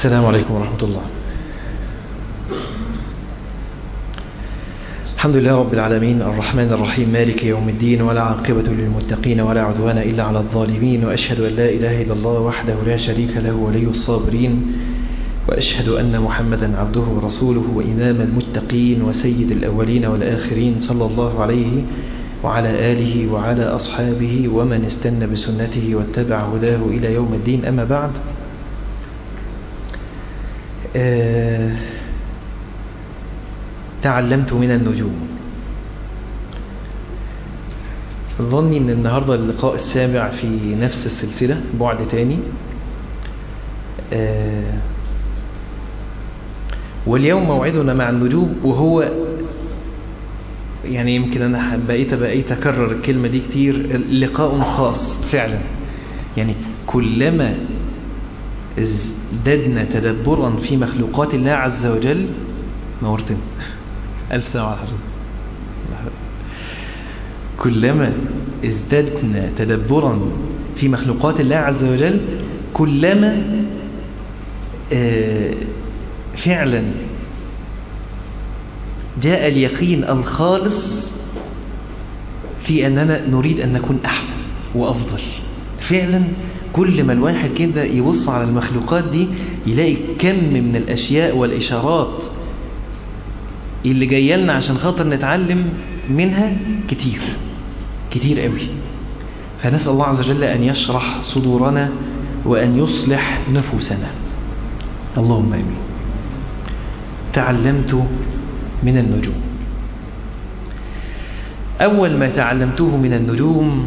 السلام عليكم ورحمة الله الحمد لله رب العالمين الرحمن الرحيم مالك يوم الدين ولا عاقبة للمتقين ولا عدوان إلا على الظالمين وأشهد أن لا إله إلا الله وحده لا شريك له ولي الصابرين وأشهد أن محمدا عبده ورسوله وإمام المتقين وسيد الأولين والآخرين صلى الله عليه وعلى آله وعلى أصحابه ومن استنى بسنته واتبع هداه إلى يوم الدين أما بعد آه تعلمت من النجوم ظني ان النهاردة اللقاء السابع في نفس السلسلة بعد تاني آه واليوم موعدنا مع النجوم وهو يعني يمكن انا بقيت بقيت اكرر الكلمة دي كتير لقاء خاص فعلا يعني كلما ازددنا تدبرا في مخلوقات الله عز وجل نورتنا ألف سلام على حضرتك كلما ازددنا تدبرا في مخلوقات الله عز وجل كلما آه فعلا جاء اليقين الخالص في أننا نريد أن نكون أحسن وأفضل فعلا كل ما الواحد كده يبص على المخلوقات دي يلاقي كم من الأشياء والإشارات اللي جايه لنا عشان خاطر نتعلم منها كتير كتير قوي فنسأل الله عز وجل أن يشرح صدورنا وأن يصلح نفوسنا اللهم آمين تعلمت من النجوم أول ما تعلمته من النجوم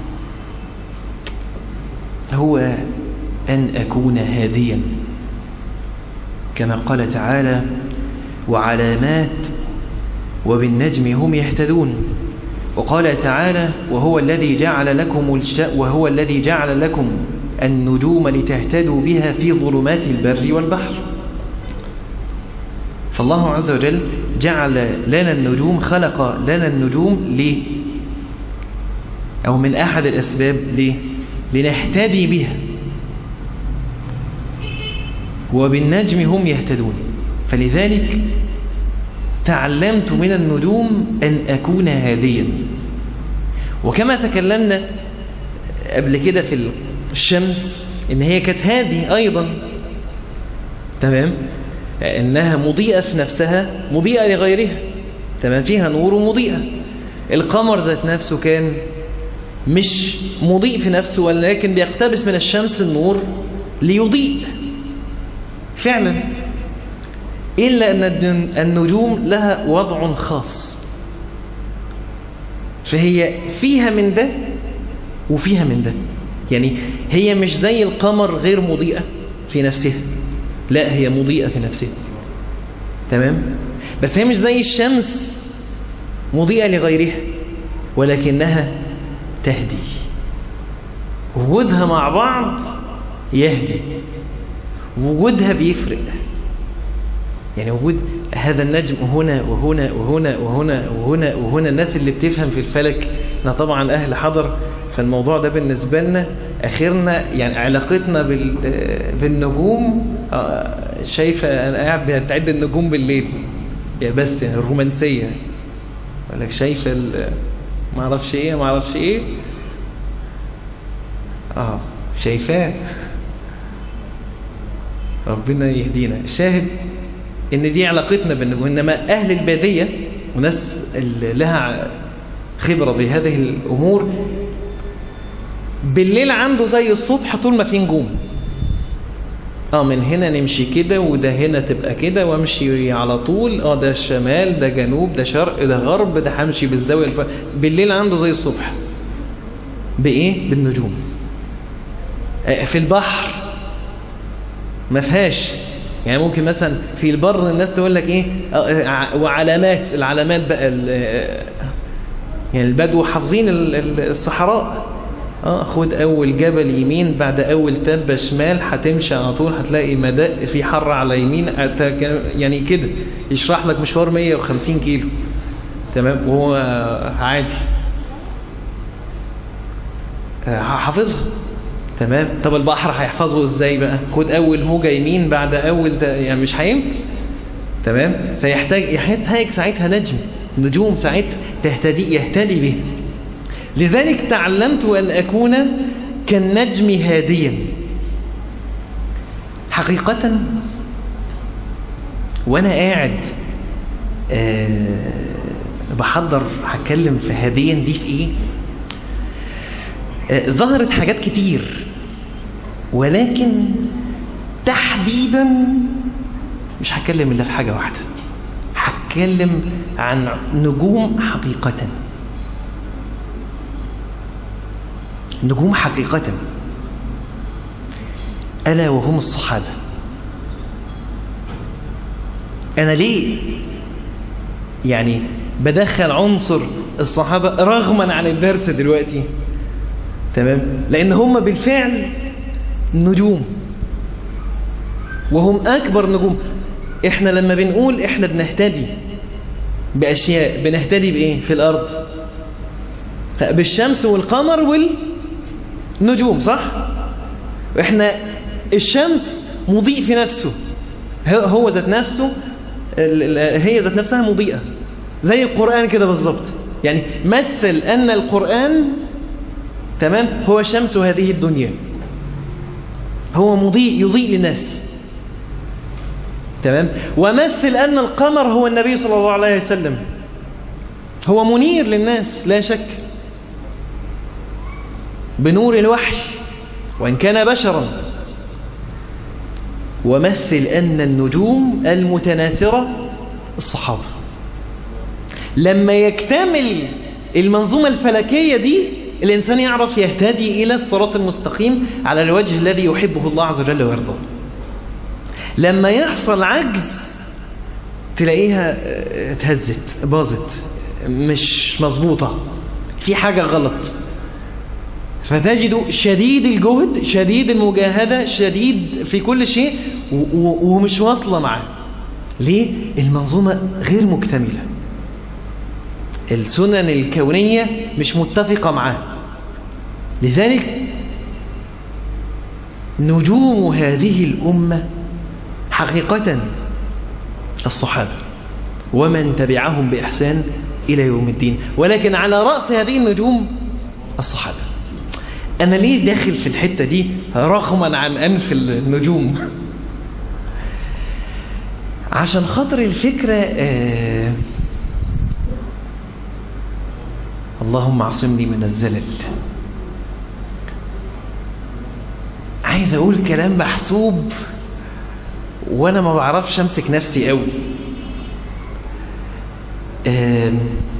هو أن أكون هاديا كما قال تعالى وعلامات وبالنجم هم يهتدون وقال تعالى وهو الذي جعل لكم الش... وهو الذي جعل لكم النجوم لتهتدوا بها في ظلمات البر والبحر فالله عز وجل جعل لنا النجوم خلق لنا النجوم ليه أو من أحد الأسباب ليه لنهتدي بها وبالنجم هم يهتدون فلذلك تعلمت من النجوم أن أكون هاديا وكما تكلمنا قبل كده في الشمس إن هي كانت هادي أيضا تمام إنها مضيئة في نفسها مضيئة لغيرها تمام فيها نور ومضيئة القمر ذات نفسه كان مش مضيء في نفسه ولكن بيقتبس من الشمس النور ليضيء فعلا إلا أن النجوم لها وضع خاص فهي فيها من ده وفيها من ده يعني هي مش زي القمر غير مضيئة في نفسها لا هي مضيئة في نفسها تمام بس هي مش زي الشمس مضيئة لغيرها ولكنها تهدي وجودها مع بعض يهدي وجودها بيفرق يعني وجود هذا النجم هنا وهنا وهنا وهنا وهنا وهنا الناس اللي بتفهم في الفلك احنا طبعا اهل حضر فالموضوع ده بالنسبة لنا اخرنا يعني علاقتنا بالنجوم شايفة انا قاعد بتعد النجوم بالليل يعني بس يعني الرومانسية يقول لك شايفة ما اعرفش ايه ما اعرفش ايه اه شايفاه ربنا يهدينا شاهد ان دي علاقتنا بالنجوم انما اهل البادية وناس اللي لها خبرة بهذه الامور بالليل عنده زي الصبح طول ما في نجوم اه من هنا نمشي كده وده هنا تبقى كده وامشي على طول اه ده شمال ده جنوب ده شرق ده غرب ده همشي بالزاوية الف... بالليل عنده زي الصبح بايه بالنجوم في البحر ما فيهاش يعني ممكن مثلا في البر الناس تقول لك ايه وعلامات العلامات بقى يعني البدو حافظين الصحراء اه خد اول جبل يمين بعد اول تبة شمال هتمشي على طول هتلاقي مدى في حر على يمين يعني كده يشرح لك مشوار 150 كيلو تمام وهو عادي حافظها تمام طب البحر هيحفظه ازاي بقى خد اول موجة يمين بعد اول ده يعني مش هينفع تمام فيحتاج يحتاج ساعتها نجم نجوم ساعتها تهتدي يهتدي به لذلك تعلمت أن أكون كالنجم هاديا حقيقة وأنا قاعد أه بحضر هتكلم في هاديا دي في إيه أه ظهرت حاجات كتير ولكن تحديدا مش هتكلم إلا في حاجة واحدة هتكلم عن نجوم حقيقة نجوم حقيقة ألا وهم الصحابة أنا ليه يعني بدخل عنصر الصحابة رغما عن الدرس دلوقتي تمام لأن هم بالفعل نجوم وهم أكبر نجوم إحنا لما بنقول إحنا بنهتدي بأشياء بنهتدي بإيه في الأرض بالشمس والقمر والنجوم صح إحنا الشمس مضيء في نفسه هو ذات نفسه هي ذات نفسها مضيئة زي القرآن كده بالظبط يعني مثل أن القرآن تمام هو شمس هذه الدنيا هو مضيء يضيء للناس تمام ومثل أن القمر هو النبي صلى الله عليه وسلم هو منير للناس لا شك بنور الوحي وإن كان بشرا ومثل أن النجوم المتناثرة الصحابة لما يكتمل المنظومة الفلكية دي الإنسان يعرف يهتدي إلى الصراط المستقيم على الوجه الذي يحبه الله عز وجل ويرضاه لما يحصل عجز تلاقيها اتهزت باظت مش مظبوطة في حاجة غلط فتجد شديد الجهد شديد المجاهدة شديد في كل شيء ومش واصلة معاه ليه؟ المنظومة غير مكتملة السنن الكونية مش متفقة معاه لذلك نجوم هذه الأمة حقيقة الصحابة ومن تبعهم بإحسان إلى يوم الدين ولكن على رأس هذه النجوم الصحابة أنا ليه داخل في الحتة دي رغما عن أنف النجوم عشان خاطر الفكرة آه اللهم عصمني من الزلل عايز أقول كلام محسوب وأنا ما بعرفش أمسك نفسي قوي آه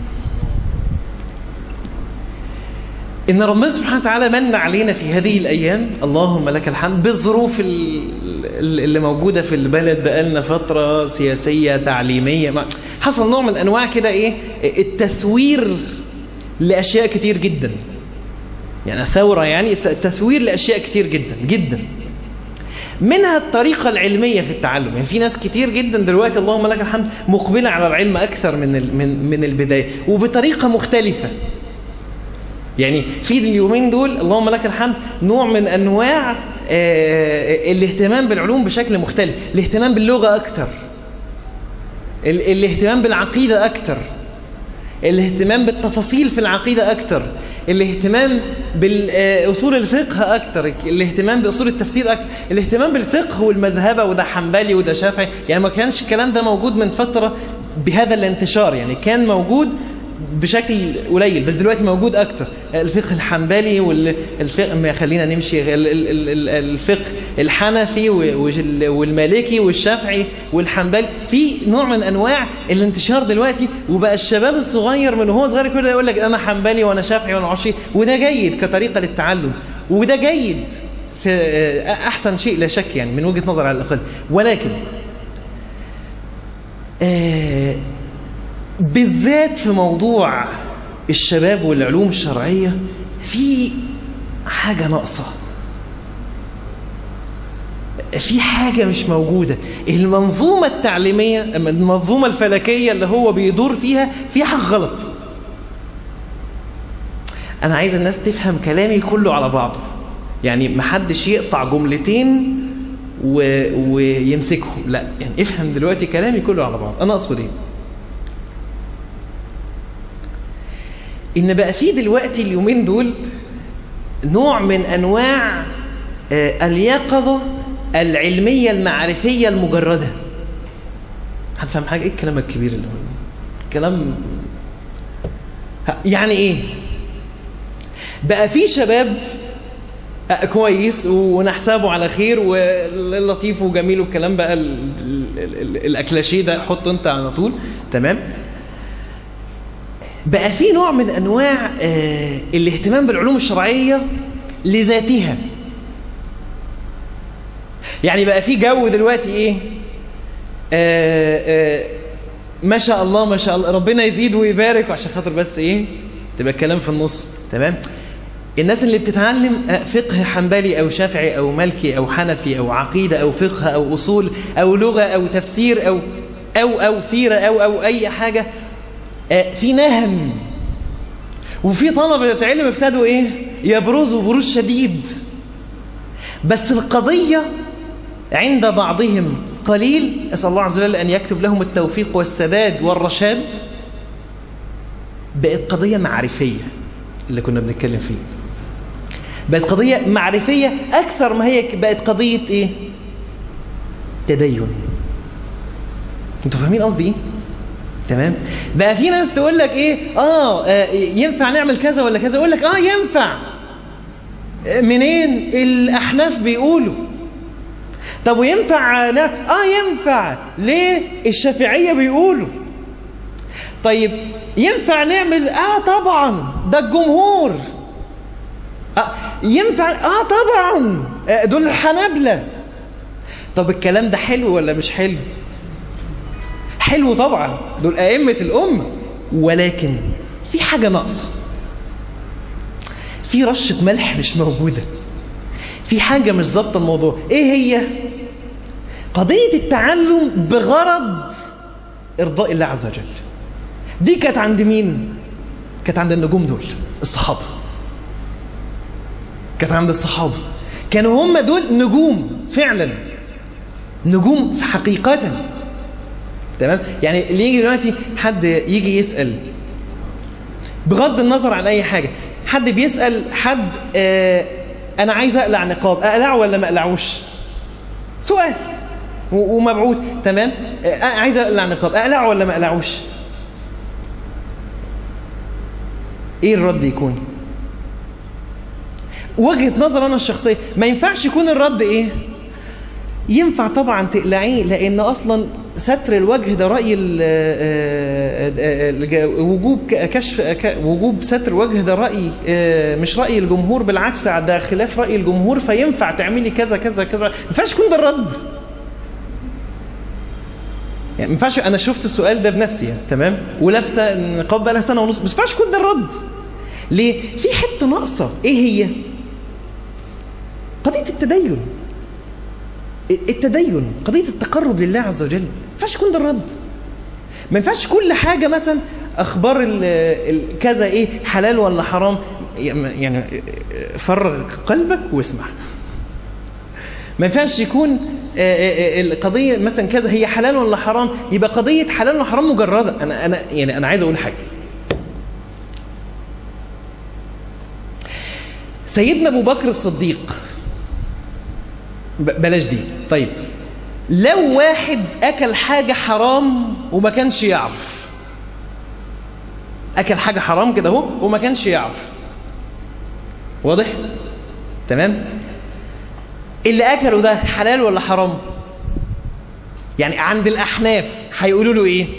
إن ربنا سبحانه وتعالى من علينا في هذه الأيام اللهم لك الحمد بالظروف اللي موجودة في البلد بقالنا فترة سياسية تعليمية حصل نوع من أنواع كده إيه التسوير لأشياء كتير جدا يعني ثورة يعني تسوير لأشياء كتير جدا جدا منها الطريقة العلمية في التعلم يعني في ناس كتير جدا دلوقتي اللهم لك الحمد مقبلة على العلم أكثر من من من البداية وبطريقة مختلفة يعني في اليومين دول اللهم لك الحمد نوع من أنواع الاهتمام بالعلوم بشكل مختلف الاهتمام باللغة أكتر الاهتمام بالعقيدة أكتر الاهتمام بالتفاصيل في العقيدة أكتر الاهتمام بالأصول الفقه أكتر الاهتمام بأصول التفسير أكتر الاهتمام بالفقه والمذهبة وده حنبلي وده شافعي يعني ما كانش الكلام ده موجود من فترة بهذا الانتشار يعني كان موجود بشكل قليل بس دلوقتي موجود أكتر الفقه الحنبلي والفقه خلينا نمشي الفقه الحنفي والمالكي والشافعي والحنبلي في نوع من أنواع الانتشار دلوقتي وبقى الشباب الصغير من وهو صغير كده يقول لك أنا حنبلي وأنا شافعي وأنا عشي وده جيد كطريقة للتعلم وده جيد في أحسن شيء لا شك يعني من وجهة نظر على الأقل ولكن آه بالذات في موضوع الشباب والعلوم الشرعية في حاجة ناقصة في حاجة مش موجودة المنظومة التعليمية المنظومة الفلكية اللي هو بيدور فيها في حاجة غلط أنا عايز الناس تفهم كلامي كله على بعضه يعني محدش يقطع جملتين و... ويمسكهم لا يعني افهم دلوقتي كلامي كله على بعض انا اقصد ايه ان بقى في دلوقتي اليومين دول نوع من انواع آه، اليقظة العلمية المعرفية المجردة هتفهم حاجة ايه الكلام الكبير اللي هو كلام ه- يعني ايه بقى في شباب آه، كويس ونحسبه على خير ولطيف وجميل والكلام بقى ال- ال- ال- الاكلاشيه ده حطه انت على طول تمام بقى في نوع من انواع آه، الاهتمام بالعلوم الشرعيه لذاتها يعني بقى في جو دلوقتي ايه آه آه ما شاء الله ما شاء الله ربنا يزيد ويبارك عشان خاطر بس ايه تبقى الكلام في النص تمام الناس اللي بتتعلم آه، فقه حنبلي او شافعي او مالكي او حنفي او عقيده او فقه او اصول او لغه او تفسير او او او سيره او او اي حاجه آه، في نهم وفي طلبه علم ابتدوا ايه يبرزوا بروز شديد بس القضيه عند بعضهم قليل أسأل الله عز وجل أن يكتب لهم التوفيق والسداد والرشاد بقت قضية معرفية اللي كنا بنتكلم فيه بقت قضية معرفية أكثر ما هي بقت قضية إيه تدين انتوا فاهمين قصدي ايه تمام بقى في ناس تقول لك ايه اه آه، ينفع نعمل كذا ولا كذا يقول لك اه ينفع آه، منين الاحناف بيقولوا طب وينفع لا اه ينفع ليه الشافعيه بيقولوا طيب ينفع نعمل اه طبعا ده الجمهور آه ينفع اه طبعا آه دول الحنابلة طب الكلام ده حلو ولا مش حلو حلو طبعا دول أئمة الأمة ولكن في حاجة ناقصة في رشة ملح مش موجودة في حاجة مش ظابطة الموضوع ايه هي قضية التعلم بغرض ارضاء الله عز وجل دي كانت عند مين كانت عند النجوم دول الصحابة كانت عند الصحابة كانوا هم دول نجوم فعلا نجوم حقيقة تمام يعني اللي يجي دلوقتي حد يجي يسأل بغض النظر عن اي حاجة حد بيسأل حد آه انا عايز اقلع نقاب اقلعه ولا ما اقلعوش سؤال و- ومبعوث تمام آه عايز اقلع نقاب اقلعه ولا ما اقلعوش ايه الرد يكون وجهة نظر انا الشخصية ما ينفعش يكون الرد ايه ينفع طبعا تقلعيه لان اصلا ستر الوجه ده راي ال- آه، آه، آه، وجوب ك- كشف ك- وجوب ستر الوجه ده راي آه، مش راي الجمهور بالعكس ده خلاف راي الجمهور فينفع تعملي كذا كذا كذا ما ينفعش يكون ده الرد يعني ما ينفعش انا شفت السؤال ده بنفسي يعني تمام ولابسه نقاب بقى لها سنه ونص ما ينفعش يكون ده الرد ليه في حته ناقصه ايه هي قضيه التدين التدين قضية التقرب لله عز وجل ما ينفعش يكون ده الرد ما ينفعش كل حاجة مثلا أخبار ال ال كذا إيه حلال ولا حرام يعني فرغ قلبك واسمع ما ينفعش يكون آه، آه، آه، القضية مثلا كذا هي حلال ولا حرام يبقى قضية حلال ولا حرام مجردة أنا أنا يعني أنا عايز أقول حاجة سيدنا أبو بكر الصديق ب- بلاش دي طيب لو واحد اكل حاجة حرام وما كانش يعرف اكل حاجة حرام كده اهو وما كانش يعرف واضح تمام اللي اكله ده حلال ولا حرام يعني عند الاحناف هيقولوا له ايه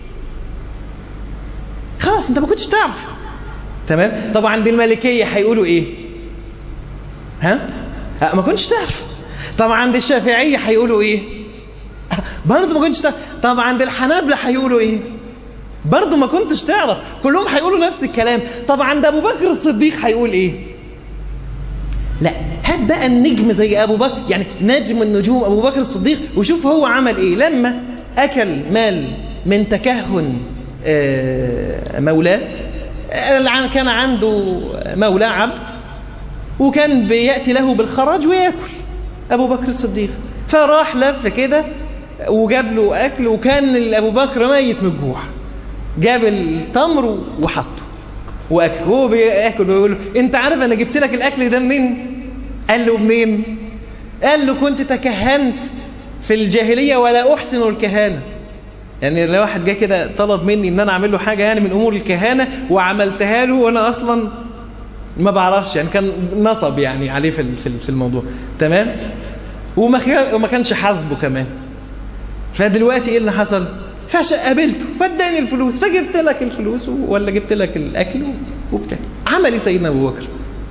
خلاص انت ما كنتش تعرف تمام طب عند المالكية هيقولوا ايه ها ها، ما كنتش تعرف طب عند الشافعية هيقولوا ايه برضه ما كنتش تعرف طب عند الحنابلة هيقولوا ايه برضه ما كنتش تعرف كلهم هيقولوا نفس الكلام طب عند ابو بكر الصديق هيقول ايه لا هات بقى النجم زي ابو بكر يعني نجم النجوم ابو بكر الصديق وشوف هو عمل ايه لما اكل مال من تكهن آه، مولاه آه، كان عنده مولاه عبد وكان بيأتي له بالخراج ويأكل أبو بكر الصديق فراح لف كده وجاب له أكل وكان أبو بكر ميت من الجوع جاب التمر وحطه وأكل هو بياكل ويقول له أنت عارف أنا جبت لك الأكل ده منين؟ قال له منين؟ قال له كنت تكهنت في الجاهلية ولا أحسن الكهانة يعني لو واحد جه كده طلب مني ان انا اعمل له حاجه يعني من امور الكهانه وعملتها له وانا اصلا ما بعرفش يعني كان نصب يعني عليه في في الموضوع تمام وما وما كانش حاسبه كمان فدلوقتي ايه اللي حصل فقابلته فاداني الفلوس فجبت لك الفلوس ولا جبت لك الاكل وبتاع عمل ايه سيدنا ابو بكر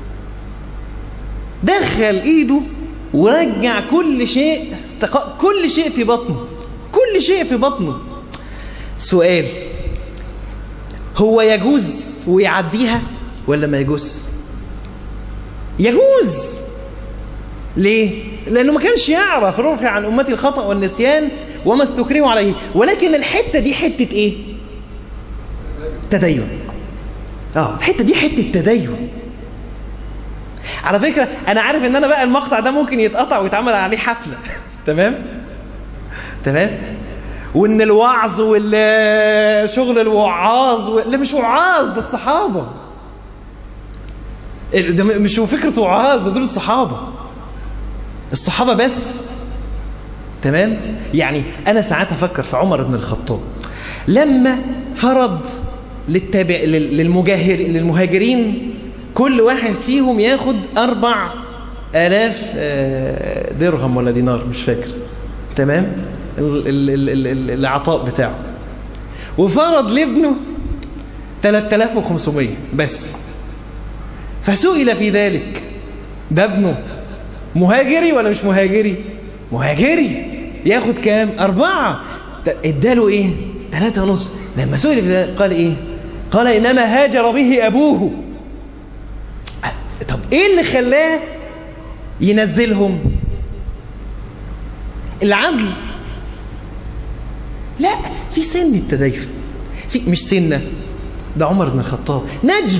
دخل ايده ورجع كل شيء كل شيء في بطنه كل شيء في بطنه سؤال هو يجوز ويعديها ولا ما يجوز يجوز ليه لانه ما كانش يعرف رفع عن امتي الخطا والنسيان وما استكرهوا عليه ولكن الحته دي حته ايه تدين اه الحته دي حته تدين على فكره انا عارف ان انا بقى المقطع ده ممكن يتقطع ويتعمل عليه حفله تمام تمام وان الوعظ والشغل الوعاظ و... لا مش وعاظ ده الصحابه ده مش فكره وعاظ ده دول الصحابه الصحابه بس تمام يعني انا ساعات افكر في عمر بن الخطاب لما فرض للتابع للمجاهر للمهاجرين كل واحد فيهم ياخد أربع آلاف درهم ولا دينار مش فاكر تمام العطاء بتاعه وفرض لابنه 3500 بس فسئل في ذلك ده ابنه مهاجري ولا مش مهاجري مهاجري ياخد كام أربعة اداله ايه ثلاثة ونص لما سئل في ذلك قال ايه قال انما هاجر به ابوه طب ايه اللي خلاه ينزلهم العدل لا في سن التدين في مش سنة ده عمر بن الخطاب نجم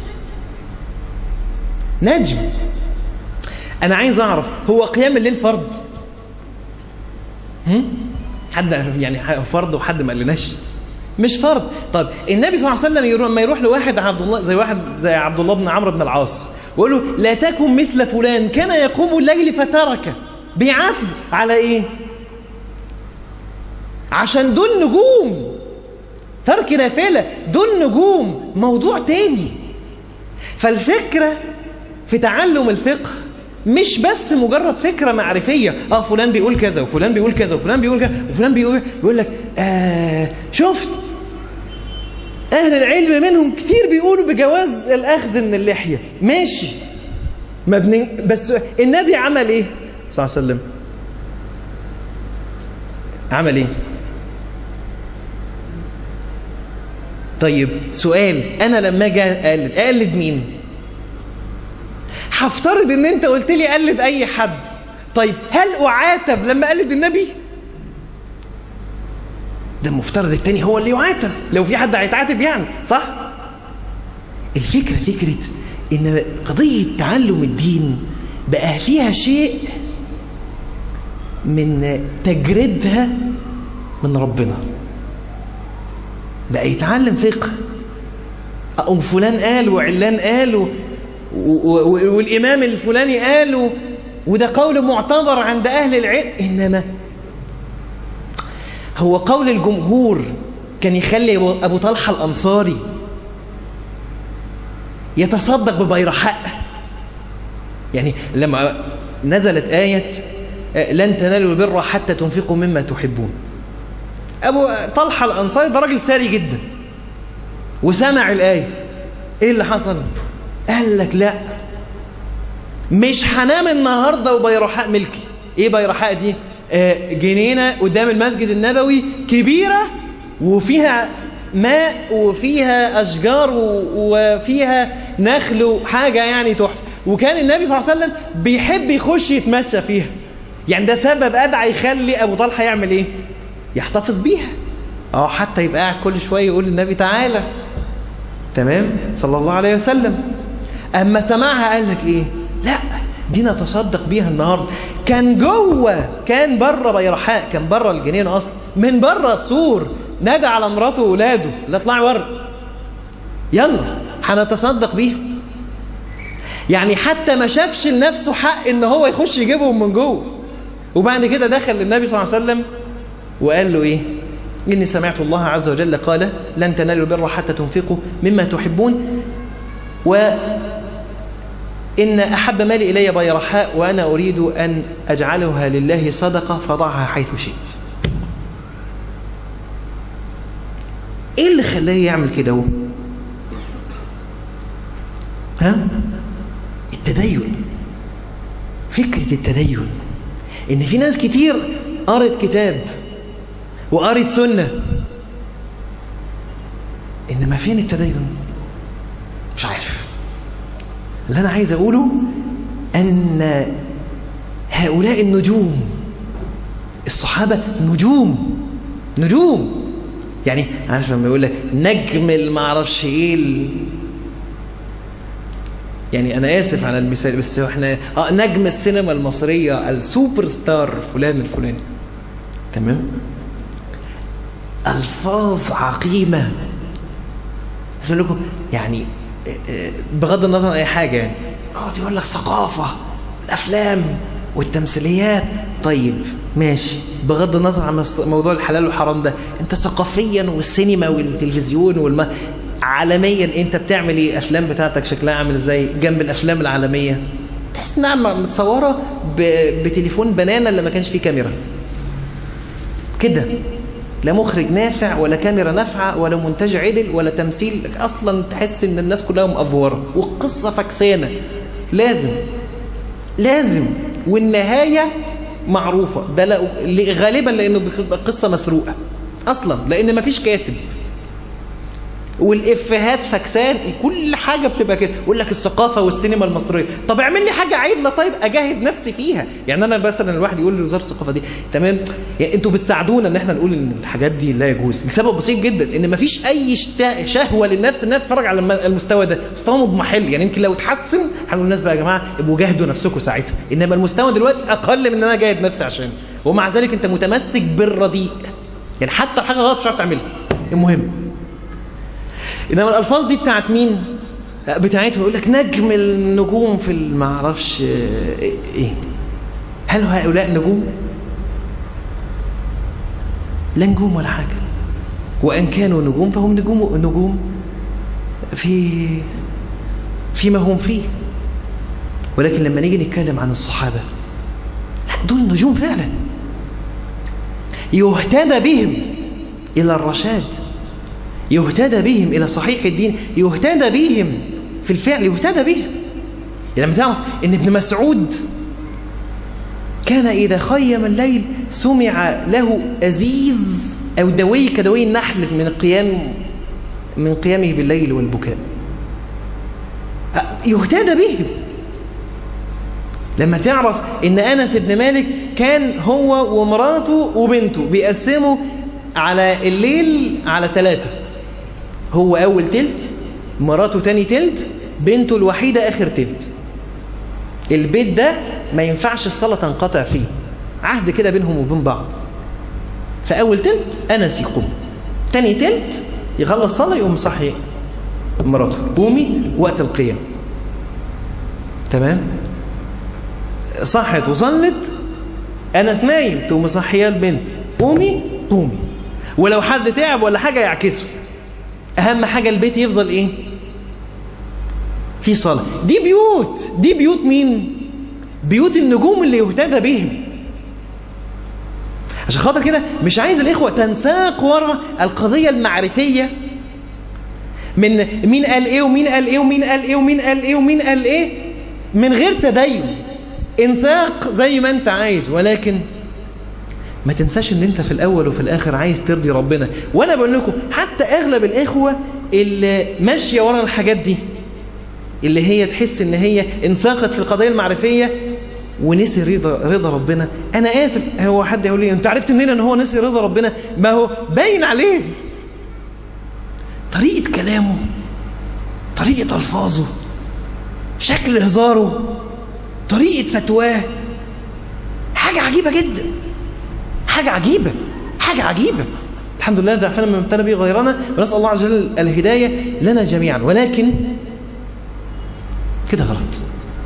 نجم انا عايز اعرف هو قيام الليل فرض هم؟ حد يعني فرض وحد ما قالناش مش فرض طب النبي صلى الله عليه وسلم لما يروح لواحد عبد الله زي واحد زي عبد الله بن عمرو بن العاص ويقول له لا تكن مثل فلان كان يقوم الليل فترك بيعاتب على ايه عشان دول نجوم ترك نافلة دول نجوم موضوع تاني فالفكرة في تعلم الفقه مش بس مجرد فكرة معرفية اه فلان بيقول كذا وفلان بيقول كذا وفلان بيقول كذا وفلان بيقول يقول لك آه شفت اهل العلم منهم كتير بيقولوا بجواز الاخذ من اللحية ماشي مبني بس النبي عمل ايه صلى الله عليه وسلم عمل ايه طيب سؤال انا لما اجي اقلد اقلد مين هفترض ان انت قلت لي قلد اي حد طيب هل اعاتب لما اقلد النبي ده المفترض التاني هو اللي يعاتب لو في حد هيتعاتب يعني صح الفكرة فكرة ان قضية تعلم الدين بقى فيها شيء من تجريدها من ربنا بقى يتعلم فقه أو فلان قال وعلان قال والإمام الفلاني قال وده قول معتبر عند أهل العلم إنما هو قول الجمهور كان يخلي أبو طلحة الأنصاري يتصدق ببيرحاء يعني لما نزلت آية لن تنالوا البر حتى تنفقوا مما تحبون أبو طلحة الأنصاري ده راجل ثري جدا وسمع الآية إيه اللي حصل قال لك لا مش هنام النهاردة وبيرحاء ملكي إيه بيرحاء دي آه جنينة قدام المسجد النبوي كبيرة وفيها ماء وفيها أشجار وفيها نخل وحاجة يعني تحفة وكان النبي صلى الله عليه وسلم بيحب يخش يتمشى فيها يعني ده سبب أدعى يخلي أبو طلحة يعمل إيه يحتفظ بيها اه حتى يبقى قاعد كل شوية يقول للنبي تعالى تمام صلى الله عليه وسلم أما سمعها قال لك إيه لا دي نتصدق بيها النهاردة كان جوه كان بره بيرحاء كان بره الجنين اصلا من بره السور نادى على مراته واولاده لا اطلعوا بره يلا هنتصدق بيها يعني حتى ما شافش لنفسه حق ان هو يخش يجيبهم من جوه وبعد كده دخل للنبي صلى الله عليه وسلم وقال له ايه إني سمعت الله عز وجل قال لن تنالوا البر حتى تنفقوا مما تحبون وإن أحب مالي إلي بيرحاء وأنا أريد أن أجعلها لله صدقة فضعها حيث شئت إيه اللي خلاه يعمل كده هو ها التدين فكرة التدين إن في ناس كتير قرت كتاب وقرت سنة إنما فين التدين مش عارف اللي أنا عايز أقوله أن هؤلاء النجوم الصحابة نجوم نجوم يعني عارف لما يقول لك نجم المعرفش ايه يعني انا اسف على المثال بس هو احنا اه نجم السينما المصرية السوبر ستار فلان الفلاني تمام الفاظ عقيمة أقول لكم يعني بغض النظر عن اي حاجة يعني اقعد يقول لك ثقافة الافلام والتمثيليات طيب ماشي بغض النظر عن موضوع الحلال والحرام ده انت ثقافيا والسينما والتلفزيون والما عالميا انت بتعمل ايه افلام بتاعتك شكلها عامل ازاي جنب الافلام العالمية تحس انها متصورة بتليفون بنانا اللي ما كانش فيه كاميرا كده لا مخرج نافع ولا كاميرا نافعة ولا منتج عدل ولا تمثيل اصلا تحس ان الناس كلها مأفورة والقصة فكسانة لازم لازم والنهاية معروفة ده غالبا لانه بتبقى قصة مسروقة اصلا لان مفيش كاتب والافيهات فكسان كل حاجة بتبقى كده يقول لك الثقافة والسينما المصرية طب اعمل لي حاجة عيبنا طيب اجاهد نفسي فيها يعني انا مثلا الواحد يقول لوزارة الثقافة دي تمام يعني انتوا بتساعدونا ان احنا نقول ان الحاجات دي لا يجوز لسبب بسيط جدا ان مفيش اي شهوة للنفس انها تتفرج على المستوى ده مستوى مضمحل يعني يمكن لو اتحسن هنقول الناس بقى يا جماعة ابقوا جاهدوا نفسكم ساعتها انما المستوى دلوقتي اقل من ان انا اجاهد نفسي عشان ومع ذلك انت متمسك بالرديء يعني حتى الحاجة غلط مش عارف تعملها المهم انما الالفاظ دي بتاعت مين بتاعتهم يقول لك نجم النجوم في المعرفش ايه هل هؤلاء نجوم لا نجوم ولا حاجة وان كانوا نجوم فهم نجوم نجوم في فيما هم فيه ولكن لما نيجي نتكلم عن الصحابة دول نجوم فعلا يهتدى بهم الى الرشاد يهتدى بهم إلى صحيح الدين يهتدى بهم في الفعل يهتدى بهم يعني لما تعرف ان ابن مسعود كان إذا خيم الليل سمع له أزيز أو دوي كدوي النحل من القيام من قيامه بالليل والبكاء يهتدى بهم لما تعرف ان أنس بن مالك كان هو ومراته وبنته بيقسموا على الليل على ثلاثة هو أول تلت مراته تاني تلت بنته الوحيدة آخر تلت البيت ده ما ينفعش الصلاة تنقطع فيه عهد كده بينهم وبين بعض فأول تلت أنس يقوم تاني تلت يخلص صلاة يقوم صحي مراته قومي وقت القيام تمام صحت وصلت أنس نايم تقوم مصحية البنت قومي قومي ولو حد تعب ولا حاجة يعكسه أهم حاجة البيت يفضل إيه في صلاة دي بيوت دي بيوت مين بيوت النجوم اللي يهتدى بهم عشان خاطر كده مش عايز الإخوة تنساق ورا القضية المعرفية من مين قال ايه ومين قال ايه ومين قال ايه ومين قال ايه ومين قال ايه من غير تدين انساق زي ما انت عايز ولكن ما تنساش ان انت في الاول وفي الاخر عايز ترضي ربنا وانا بقول لكم حتى اغلب الاخوة اللي ماشية ورا الحاجات دي اللي هي تحس ان هي انساقت في القضية المعرفية ونسي رضا رضا ربنا انا اسف هو حد يقول لي انت عرفت منين ان هو نسي رضا ربنا ما هو باين عليه طريقة كلامه طريقة الفاظه شكل هزاره طريقة فتواه حاجة عجيبة جدا حاجة عجيبة حاجة عجيبة الحمد لله ضعفنا من ابتلى به غيرنا ونسأل الله عز وجل الهداية لنا جميعا ولكن كده غلط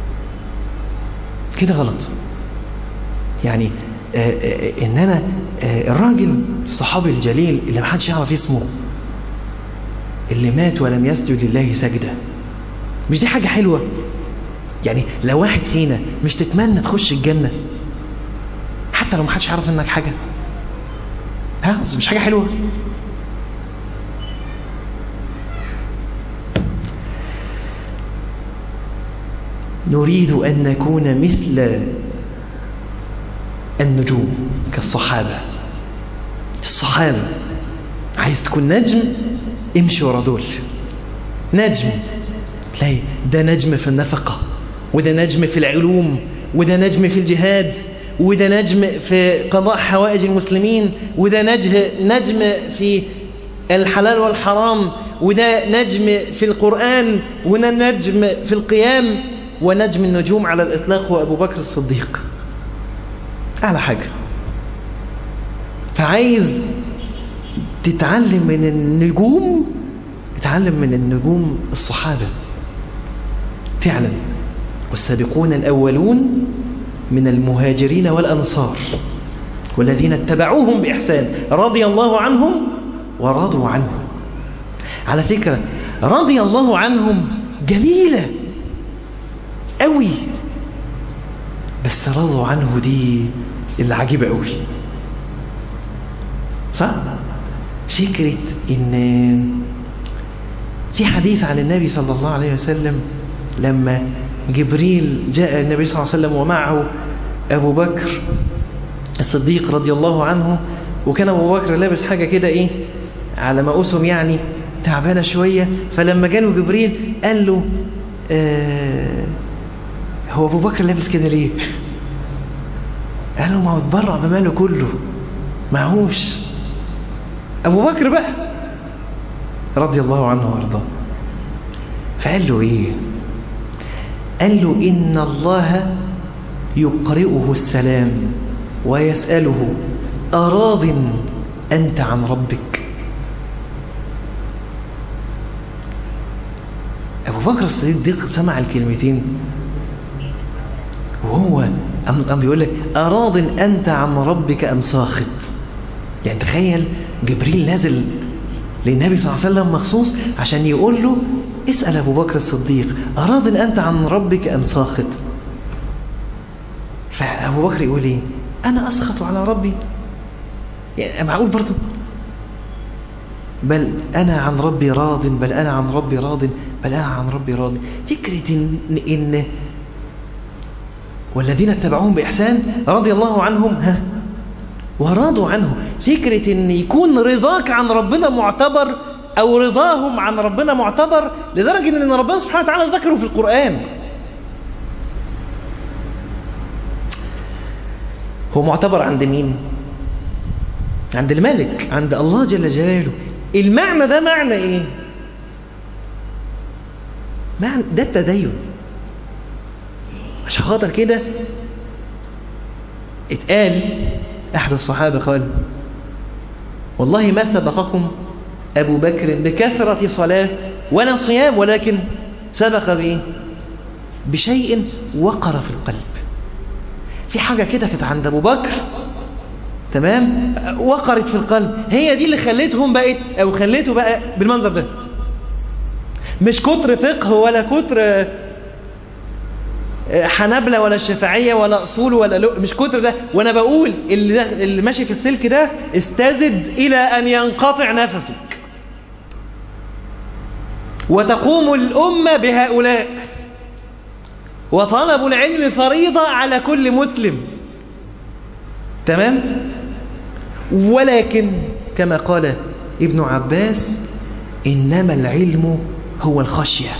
كده غلط يعني آآ آآ ان انا الراجل الصحابي الجليل اللي محدش يعرف اسمه اللي مات ولم يسجد لله سجدة مش دي حاجة حلوة يعني لو واحد فينا مش تتمنى تخش الجنة حتى لو محدش يعرف انك حاجة ها بس مش حاجة حلوة نريد أن نكون مثل النجوم كالصحابة الصحابة عايز تكون نجم امشي ورا دول نجم تلاقي ده نجم في النفقة وده نجم في العلوم وده نجم في الجهاد وده نجم في قضاء حوائج المسلمين وده نجم في الحلال والحرام وده نجم في القرآن وده نجم في القيام ونجم النجوم على الإطلاق هو أبو بكر الصديق أعلى حاجة فعايز تتعلم من النجوم تتعلم من النجوم الصحابة فعلا والسابقون الأولون من المهاجرين والأنصار والذين اتبعوهم بإحسان رضي الله عنهم ورضوا عنه على فكرة رضي الله عنهم جميلة قوي بس رضوا عنه دي اللي عجيبة قوي صح؟ فكرة ان في حديث عن النبي صلى الله عليه وسلم لما جبريل جاء النبي صلى الله عليه وسلم ومعه أبو بكر الصديق رضي الله عنه وكان أبو بكر لابس حاجة كده إيه على ما أسم يعني تعبانة شوية فلما جاله جبريل قال له آه هو أبو بكر لابس كده ليه قال له ما هو اتبرع بماله كله معهوش أبو بكر بقى رضي الله عنه وارضاه فقال له إيه قال له إن الله يقرئه السلام ويسأله أراض أنت عن ربك أبو بكر الصديق سمع الكلمتين وهو أم بيقول لك أراض أنت عن ربك أم ساخط يعني تخيل جبريل نازل للنبي صلى الله عليه وسلم مخصوص عشان يقول له اسأل أبو بكر الصديق أراض أنت عن ربك أم ساخط فأبو بكر يقول إيه أنا أسخط على ربي يعني معقول برضه بل أنا عن ربي راض بل أنا عن ربي راض بل أنا عن ربي راض فكرة إن, إن والذين اتبعوهم بإحسان رضي الله عنهم ها ورضوا عنه فكرة ان يكون رضاك عن ربنا معتبر او رضاهم عن ربنا معتبر لدرجة ان ربنا سبحانه وتعالى ذكره في القرآن هو معتبر عند مين عند الملك عند الله جل جلاله المعنى ده معنى ايه معنى ده التدين عشان خاطر كده اتقال أحد الصحابة قال والله ما سبقكم أبو بكر بكثرة صلاة ولا صيام ولكن سبق بإيه بشيء وقر في القلب في حاجة كده كانت عند أبو بكر تمام وقرت في القلب هي دي اللي خلتهم بقت أو خلته بقى بالمنظر ده مش كتر فقه ولا كتر حنبلة ولا الشافعية ولا أصول ولا لو مش كتر ده وأنا بقول اللي, ده اللي ماشي في السلك ده استزد إلى أن ينقطع نفسك وتقوم الأمة بهؤلاء وطلب العلم فريضة على كل مسلم تمام ولكن كما قال ابن عباس إنما العلم هو الخشية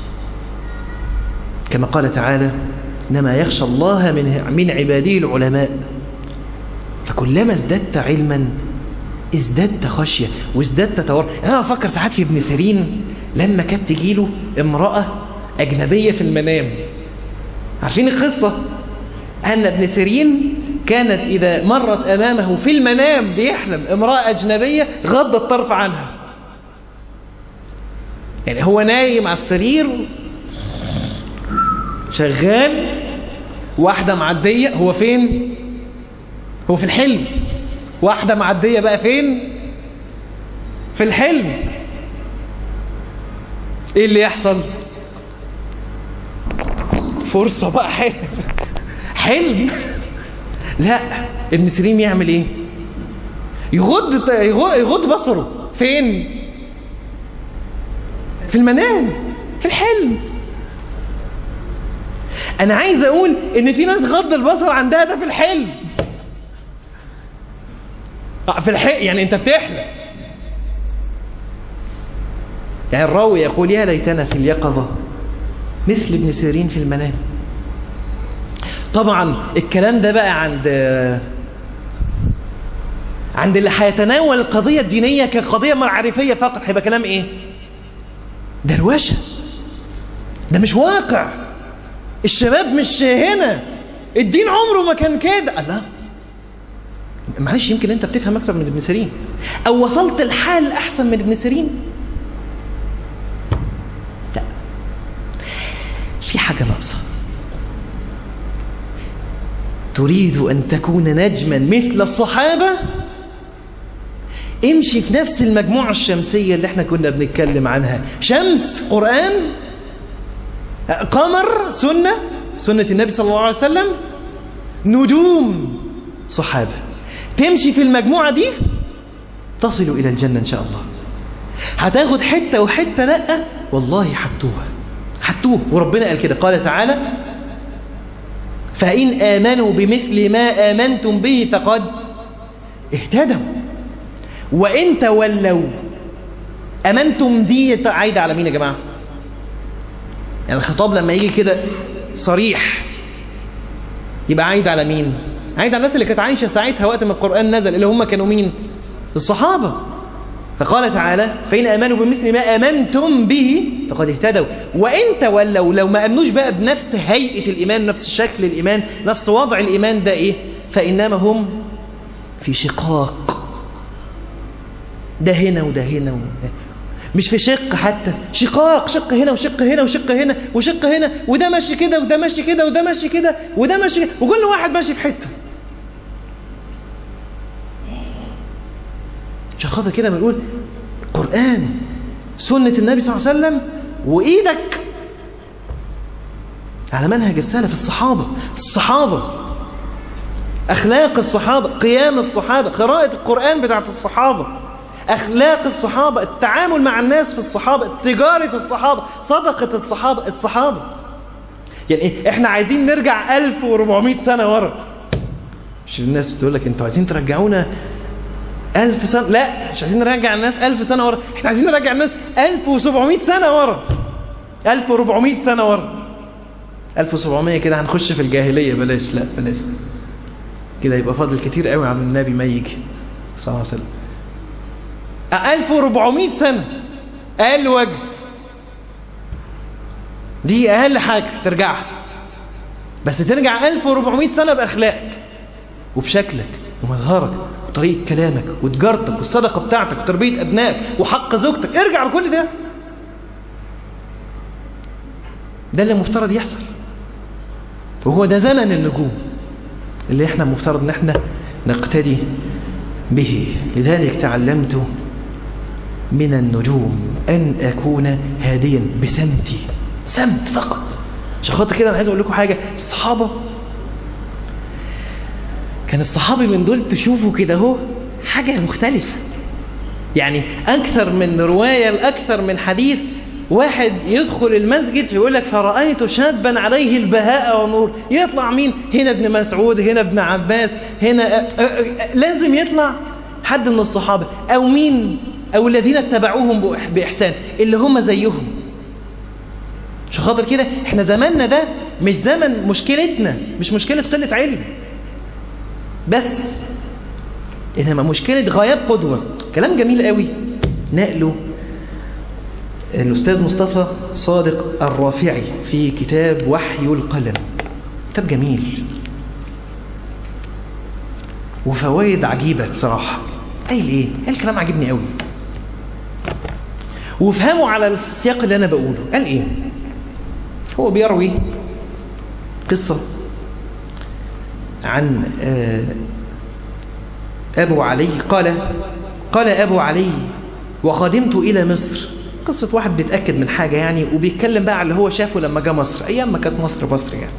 كما قال تعالى إنما يخشى الله من من عباده العلماء فكلما ازددت علما ازددت خشية وازددت تور أنا أفكر ساعات في ابن سيرين لما كانت تجيله امرأة أجنبية في المنام عارفين القصة أن ابن سيرين كانت إذا مرت أمامه في المنام بيحلم امرأة أجنبية غض الطرف عنها يعني هو نايم على السرير شغال واحدة معدية هو فين هو في الحلم واحدة معدية بقى فين في الحلم ايه اللي يحصل فرصة بقى حلم حلم لا ابن سيرين يعمل ايه يغض يغض بصره فين في المنام في الحلم انا عايز اقول ان في ناس غض البصر عندها ده في الحلم في الحلم يعني انت بتحلم يعني الراوي يقول يا ليتنا في اليقظة مثل ابن سيرين في المنام طبعا الكلام ده بقى عند عند اللي هيتناول القضية الدينية كقضية معرفية فقط هيبقى كلام ايه دروشة ده مش واقع الشباب مش هنا الدين عمره ما كان كده الله معلش يمكن انت بتفهم اكتر من ابن سيرين او وصلت الحال احسن من ابن سيرين لا في حاجة ناقصة تريد أن تكون نجما مثل الصحابة امشي في نفس المجموعة الشمسية اللي احنا كنا بنتكلم عنها شمس قرآن قمر سنة سنة النبي صلى الله عليه وسلم نجوم صحابة تمشي في المجموعة دي تصل إلى الجنة إن شاء الله هتاخد حتة وحتة لأ والله حتوها حتوه وربنا قال كده قال تعالى فإن آمنوا بمثل ما آمنتم به فقد اهتدوا وإن تولوا أمنتم دي عايدة على مين يا جماعة يعني الخطاب لما يجي كده صريح يبقى عايد على مين عايد على الناس اللي كانت عايشة ساعتها وقت ما القرآن نزل اللي هم كانوا مين الصحابة فقال تعالى فإن آمنوا بمثل ما آمنتم به فقد اهتدوا وإن تولوا لو ما أمنوش بقى بنفس هيئة الإيمان نفس شكل الإيمان نفس وضع الإيمان ده إيه فإنما هم في شقاق ده هنا وده هنا وده. مش في شق حتى شقاق شق هنا وشق هنا وشق هنا وشق هنا وده ماشي كده وده ماشي كده وده ماشي كده وده ماشي كده وكل واحد ماشي في حته عشان خاطر كده بنقول قرآن سنة النبي صلى الله عليه وسلم وإيدك على منهج السلف الصحابة الصحابة أخلاق الصحابة قيام الصحابة قراءة القرآن بتاعت الصحابة أخلاق الصحابة التعامل مع الناس في الصحابة تجارة الصحابة صدقة الصحابة الصحابة يعني إيه؟ احنا عايزين نرجع 1400 سنة ورا مش الناس بتقول لك انتوا عايزين ترجعونا ألف سنة لا مش عايزين نرجع الناس ألف سنة ورا احنا عايزين نرجع الناس ألف وسبعمائة سنة ورا ألف وربعمائة سنة ورا ألف وسبعمائة كده هنخش في الجاهلية بلاش لا بلاش كده يبقى فاضل كتير قوي عم النبي ما يجي صلى الله عليه وسلم ألف وربعمائة سنة أقل وجه دي أقل حاجة ترجعها بس ترجع ألف وربعمائة سنة بأخلاقك وبشكلك ومظهرك وطريقة كلامك وتجارتك والصدقة بتاعتك وتربية أبنائك وحق زوجتك ارجع لكل ده ده اللي مفترض يحصل وهو ده زمن النجوم اللي احنا مفترض ان احنا نقتدي به لذلك تعلمت من النجوم أن أكون هاديا بسمتي سمت فقط عشان خاطر كده أنا عايز أقول لكم حاجة الصحابة كان الصحابي من دول تشوفوا كده اهو حاجة مختلفة يعني أكثر من رواية لأكثر من حديث واحد يدخل المسجد يقول لك فرأيت شابا عليه البهاء والنور يطلع مين هنا ابن مسعود هنا ابن عباس هنا لازم يطلع حد من الصحابة أو مين أو الذين اتبعوهم بإحسان اللي هم زيهم عشان خاطر كده احنا زماننا ده مش زمن مشكلتنا مش مشكلة قلة علم بس إنما مشكلة غياب قدوة كلام جميل قوي نقله الأستاذ مصطفى صادق الرافعي في كتاب وحي القلم كتاب جميل وفوائد عجيبة بصراحة قايل ايه؟ قال كلام عجبني قوي وافهموا على السياق اللي انا بقوله قال ايه؟ هو بيروي قصة عن أبو علي قال قال أبو علي وقدمت إلى مصر قصة واحد بيتأكد من حاجة يعني وبيتكلم بقى على اللي هو شافه لما جاء مصر أيام ما كانت مصر مصر يعني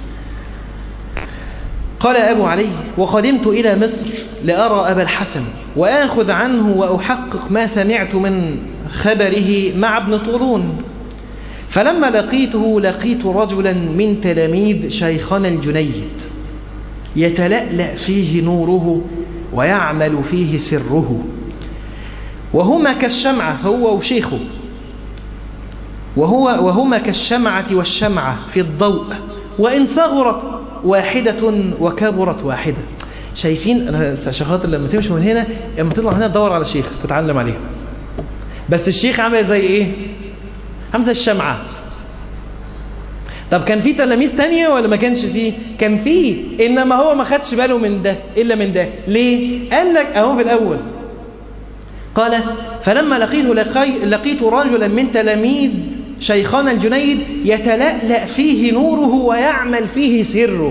قال أبو علي وقدمت إلى مصر لأرى أبا الحسن وآخذ عنه وأحقق ما سمعت من خبره مع ابن طولون فلما لقيته لقيت رجلا من تلاميذ شيخنا الجنيد يتلألأ فيه نوره ويعمل فيه سره وهما كالشمعة هو وشيخه وهو وهما كالشمعة والشمعة في الضوء وإن صغرت واحدة وكبرت واحدة شايفين أنا شخاطر لما تمشي من هنا لما تطلع هنا تدور على شيخ تتعلم عليه بس الشيخ عامل زي ايه عامل زي الشمعة طب كان في تلاميذ تانية ولا ما كانش فيه كان فيه انما هو ما خدش باله من ده الا من ده ليه قال لك اهو في الاول قال فلما لقيته لقي لقيت رجلا من تلاميذ شيخنا الجنيد يتلألأ فيه نوره ويعمل فيه سره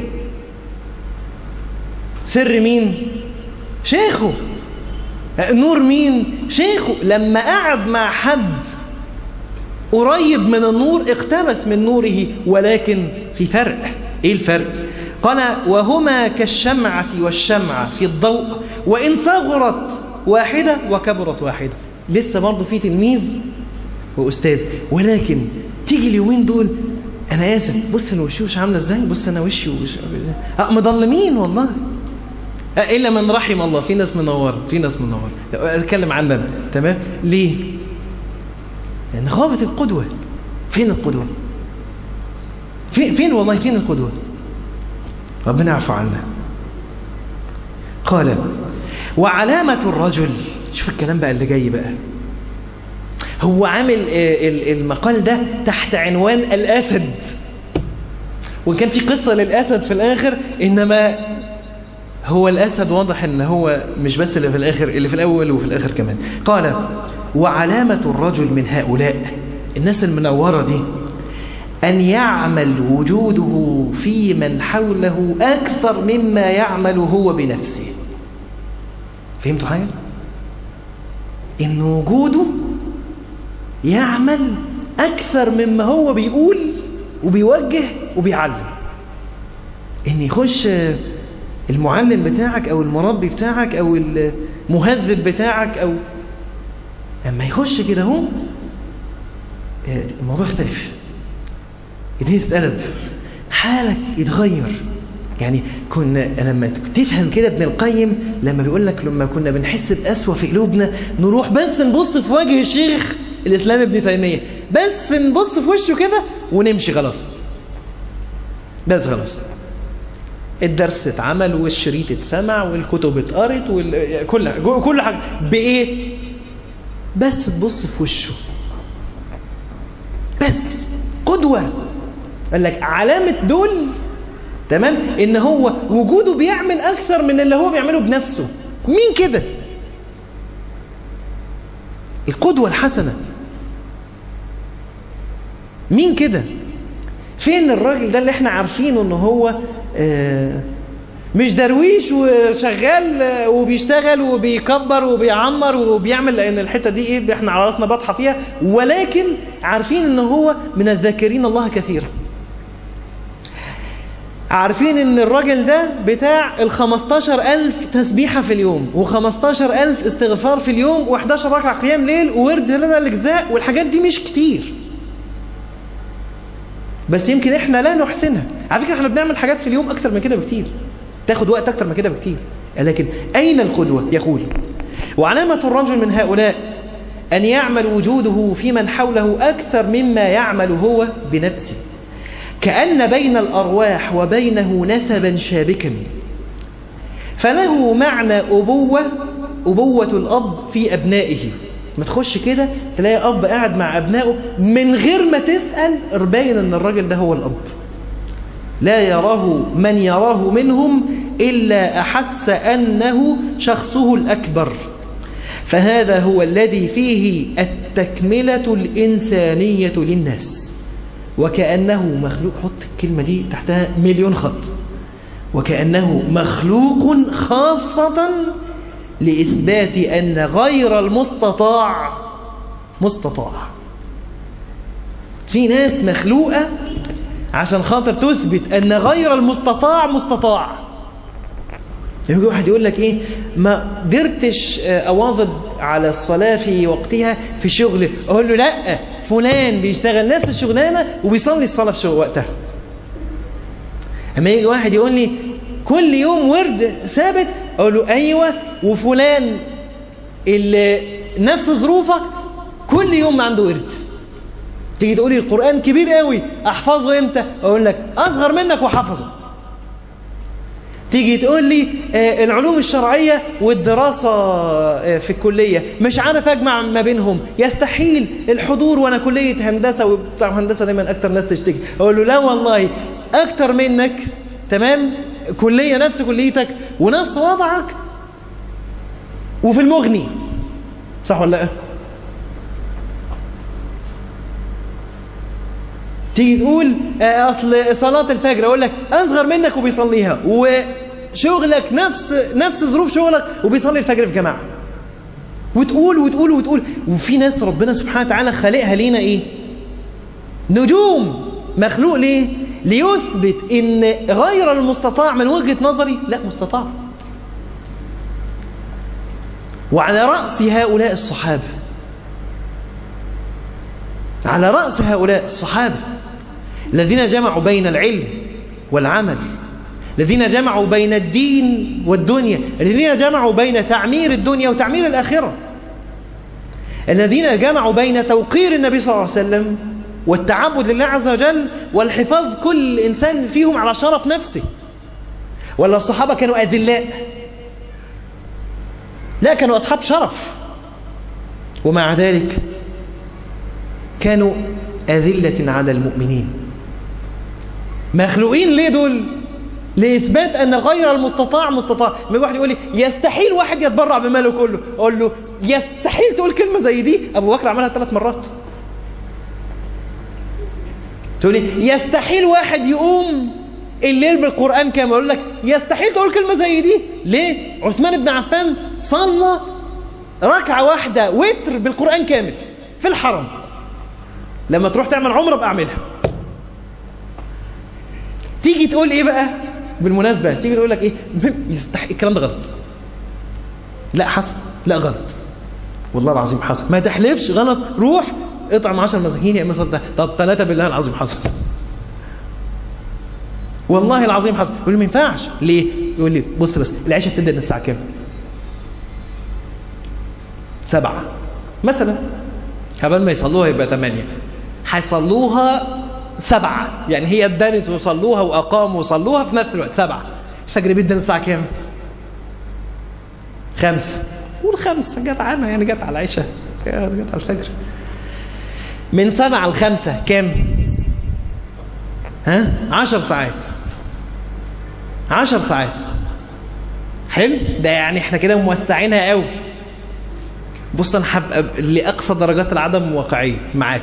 سر مين شيخه نور مين شيخه لما قعد مع حد قريب من النور اقتبس من نوره ولكن في فرق ايه الفرق قال وهما كالشمعة والشمعة في الضوء وإن صغرت واحدة وكبرت واحدة لسه برضه في تلميذ وأستاذ ولكن تيجي اليومين دول أنا آسف بص أنا وشوش عاملة إزاي بص أنا وشي وش... أه مضلمين والله أه إلا من رحم الله في ناس منورة في ناس منورة أتكلم عننا تمام ليه لأن غابت القدوة فين القدوة فين, فين والله فين القدوة ربنا يعفو عنا قال وعلامة الرجل شوف الكلام بقى اللي جاي بقى هو عامل المقال ده تحت عنوان الأسد وكان في قصة للأسد في الآخر إنما هو الأسد واضح إن هو مش بس اللي في الآخر اللي في الأول وفي الآخر كمان قال وعلامة الرجل من هؤلاء الناس المنورة دي أن يعمل وجوده في من حوله أكثر مما يعمل هو بنفسه فهمتوا حاجة؟ إن وجوده يعمل أكثر مما هو بيقول وبيوجه وبيعلم إن يخش المعلم بتاعك أو المربي بتاعك أو المهذب بتاعك أو لما يخش كده هو الموضوع يختلف ايديه تتقلب حالك يتغير يعني كنا لما تفهم كده ابن القيم لما بيقول لك لما كنا بنحس بقسوه في قلوبنا نروح بس نبص في وجه الشيخ الاسلام ابن تيميه بس نبص في وشه كده ونمشي خلاص بس خلاص الدرس اتعمل والشريط اتسمع والكتب اتقرت وكل كل حاجه بايه بس تبص في وشه بس قدوة قال لك علامة دول تمام ان هو وجوده بيعمل اكثر من اللي هو بيعمله بنفسه مين كده القدوة الحسنة مين كده فين الراجل ده اللي احنا عارفينه ان هو آه مش درويش وشغال وبيشتغل وبيكبر وبيعمر وبيعمل لان الحته دي ايه احنا على راسنا بطحه فيها ولكن عارفين ان هو من الذاكرين الله كثيرا عارفين ان الراجل ده بتاع ال 15000 تسبيحه في اليوم و 15000 استغفار في اليوم و11 ركعه قيام ليل وورد لنا الاجزاء والحاجات دي مش كتير بس يمكن احنا لا نحسنها على فكره احنا بنعمل حاجات في اليوم اكتر من كده بكتير تاخد وقت أكتر من كده بكتير لكن أين القدوة يقول وعلامة الرجل من هؤلاء أن يعمل وجوده في من حوله أكثر مما يعمل هو بنفسه كأن بين الأرواح وبينه نسبا شابكا فله معنى أبوة أبوة الأب في أبنائه ما تخش كده تلاقي أب قاعد مع أبنائه من غير ما تسأل باين أن الراجل ده هو الأب لا يراه من يراه منهم إلا أحس أنه شخصه الأكبر فهذا هو الذي فيه التكملة الإنسانية للناس وكأنه مخلوق حط الكلمة دي تحتها مليون خط وكأنه مخلوق خاصة لإثبات أن غير المستطاع مستطاع في ناس مخلوقة عشان خاطر تثبت أن غير المستطاع مستطاع يجي واحد يقول لك ايه ما قدرتش اواظب على الصلاة في وقتها في شغل اقول له لا فلان بيشتغل نفس الشغلانة وبيصلي الصلاة في شغل وقتها اما يجي واحد يقول لي كل يوم ورد ثابت اقول له ايوه وفلان اللي نفس ظروفك كل يوم عنده ورد تيجي تقول لي القرآن كبير قوي احفظه امتى اقول لك اصغر منك وحفظه تيجي تقول لي آه العلوم الشرعية والدراسة آه في الكلية مش عارف أجمع ما بينهم يستحيل الحضور وأنا كلية هندسة وبتاع هندسة دايما أكتر ناس تشتكي أقول له لا والله أكتر منك تمام كلية نفس كليتك ونفس وضعك وفي المغني صح ولا لا تيجي تقول اصل صلاة الفجر اقول لك اصغر منك وبيصليها وشغلك نفس نفس ظروف شغلك وبيصلي الفجر في جماعة وتقول وتقول وتقول وفي ناس ربنا سبحانه وتعالى خالقها لينا ايه نجوم مخلوق ليه ليثبت ان غير المستطاع من وجهة نظري لا مستطاع وعلى رأس هؤلاء الصحابة على رأس هؤلاء الصحابة الذين جمعوا بين العلم والعمل الذين جمعوا بين الدين والدنيا الذين جمعوا بين تعمير الدنيا وتعمير الآخرة الذين جمعوا بين توقير النبي صلى الله عليه وسلم والتعبد لله عز وجل والحفاظ كل إنسان فيهم على شرف نفسه ولا الصحابة كانوا أذلاء لا كانوا أصحاب شرف ومع ذلك كانوا أذلة على المؤمنين مخلوقين ليه دول لإثبات أن غير المستطاع مستطاع ما واحد يقول لي يستحيل واحد يتبرع بماله كله أقول له يستحيل تقول كلمة زي دي أبو بكر عملها ثلاث مرات تقول لي يستحيل واحد يقوم الليل بالقرآن كامل أقول لك يستحيل تقول كلمة زي دي ليه عثمان بن عفان صلى ركعة واحدة وتر بالقرآن كامل في الحرم لما تروح تعمل عمرة بقى اعملها تيجي تقول ايه بقى بالمناسبة تيجي تقول لك ايه يستحق الكلام ده غلط لا حسن لا غلط والله العظيم حسن ما تحلفش غلط روح اطعم 10 مساكين يا اما صدق طب ثلاثة بالله العظيم حسن والله العظيم حسن يقول لي ما ينفعش ليه يقول لي بص بس العشاء بتبدا من الساعه كام سبعة مثلا قبل ما يصلوها يبقى ثمانية هيصلوها سبعة يعني هي اتدنت وصلوها وأقاموا وصلوها في نفس الوقت سبعة الفجر بيدن الساعة كام خمسة قول خمسة جت عنها يعني جت على العشاء جت على الفجر من سبعة لخمسة كام ها عشر ساعات عشر ساعات حلو ده يعني احنا كده موسعينها قوي بص انا هبقى لاقصى درجات العدم واقعيه معاك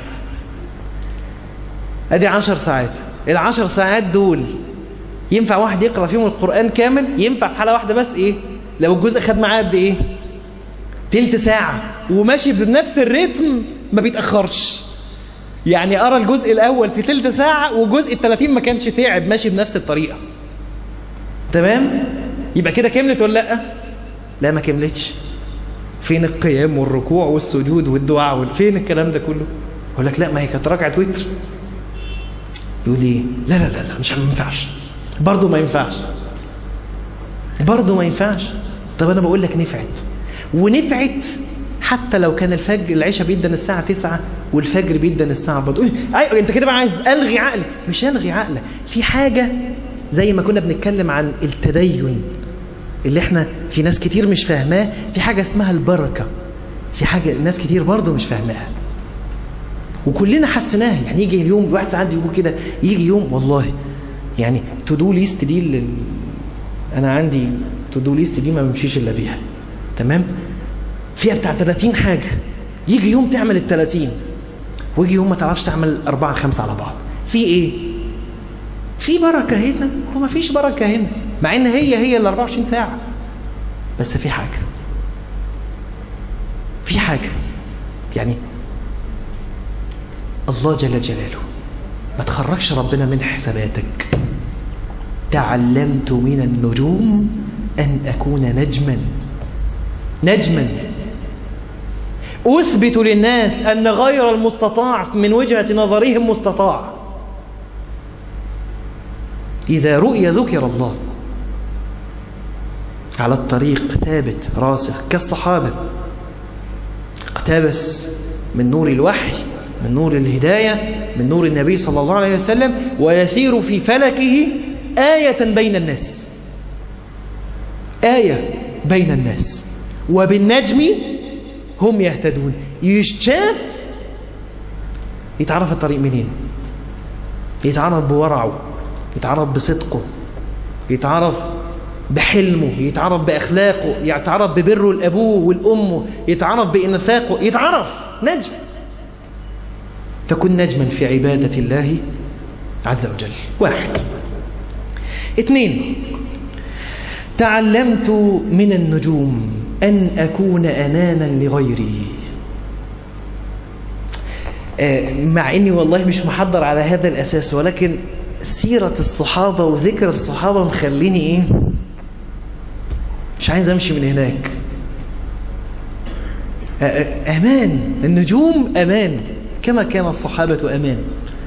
ادي عشر ساعات العشر ساعات دول ينفع واحد يقرا فيهم القران كامل ينفع في حاله واحده بس ايه لو الجزء خد معاه قد ايه تلت ساعه وماشي بنفس الريتم ما بيتاخرش يعني ارى الجزء الاول في تلت ساعه وجزء الثلاثين ما كانش تعب ماشي بنفس الطريقه تمام يبقى كده كملت ولا لا لا ما كملتش فين القيام والركوع والسجود والدعاء فين الكلام ده كله يقول لك لا ما هي كانت ركعه وتر يقول ايه لا لا لا لا مش ما ينفعش برضه ما ينفعش برضه ما ينفعش طب انا بقول لك نفعت ونفعت حتى لو كان الفجر العشاء بيدن الساعة 9 والفجر بيدن الساعة برضه ايوه انت كده بقى عايز الغي عقلي مش الغي عقلك في حاجة زي ما كنا بنتكلم عن التدين اللي احنا في ناس كتير مش فاهماه في حاجة اسمها البركة في حاجة ناس كتير برضه مش فاهماها وكلنا حسناها يعني يجي اليوم الواحد ساعات يقول كده يجي يوم والله يعني تو دو ليست دي اللي انا عندي تو دو ليست دي ما بمشيش الا بيها تمام فيها بتاع 30 حاجه يجي يوم تعمل ال 30 ويجي يوم ما تعرفش تعمل أربعة خمسة على بعض في ايه في بركة هنا وما فيش بركة هنا مع ان هي هي ال 24 ساعة بس في حاجة في حاجة يعني الله جل جلاله ما تخرجش ربنا من حساباتك تعلمت من النجوم أن أكون نجما نجما أثبت للناس أن غير المستطاع من وجهة نظرهم مستطاع إذا رؤي ذكر الله على الطريق ثابت راسخ كالصحابة اقتبس من نور الوحي من نور الهداية من نور النبي صلى الله عليه وسلم ويسير في فلكه آية بين الناس آية بين الناس وبالنجم هم يهتدون يشتاف يتعرف الطريق منين يتعرف بورعه يتعرف بصدقه يتعرف بحلمه يتعرف بأخلاقه يتعرف ببره لأبوه والأمه يتعرف بإنفاقه يتعرف نجم فكن نجما في عبادة الله عز وجل واحد اثنين تعلمت من النجوم أن أكون أمانا لغيري مع أني والله مش محضر على هذا الأساس ولكن سيرة الصحابة وذكر الصحابة مخليني إيه مش عايز أمشي من هناك أمان النجوم أمان كما كان الصحابة أمان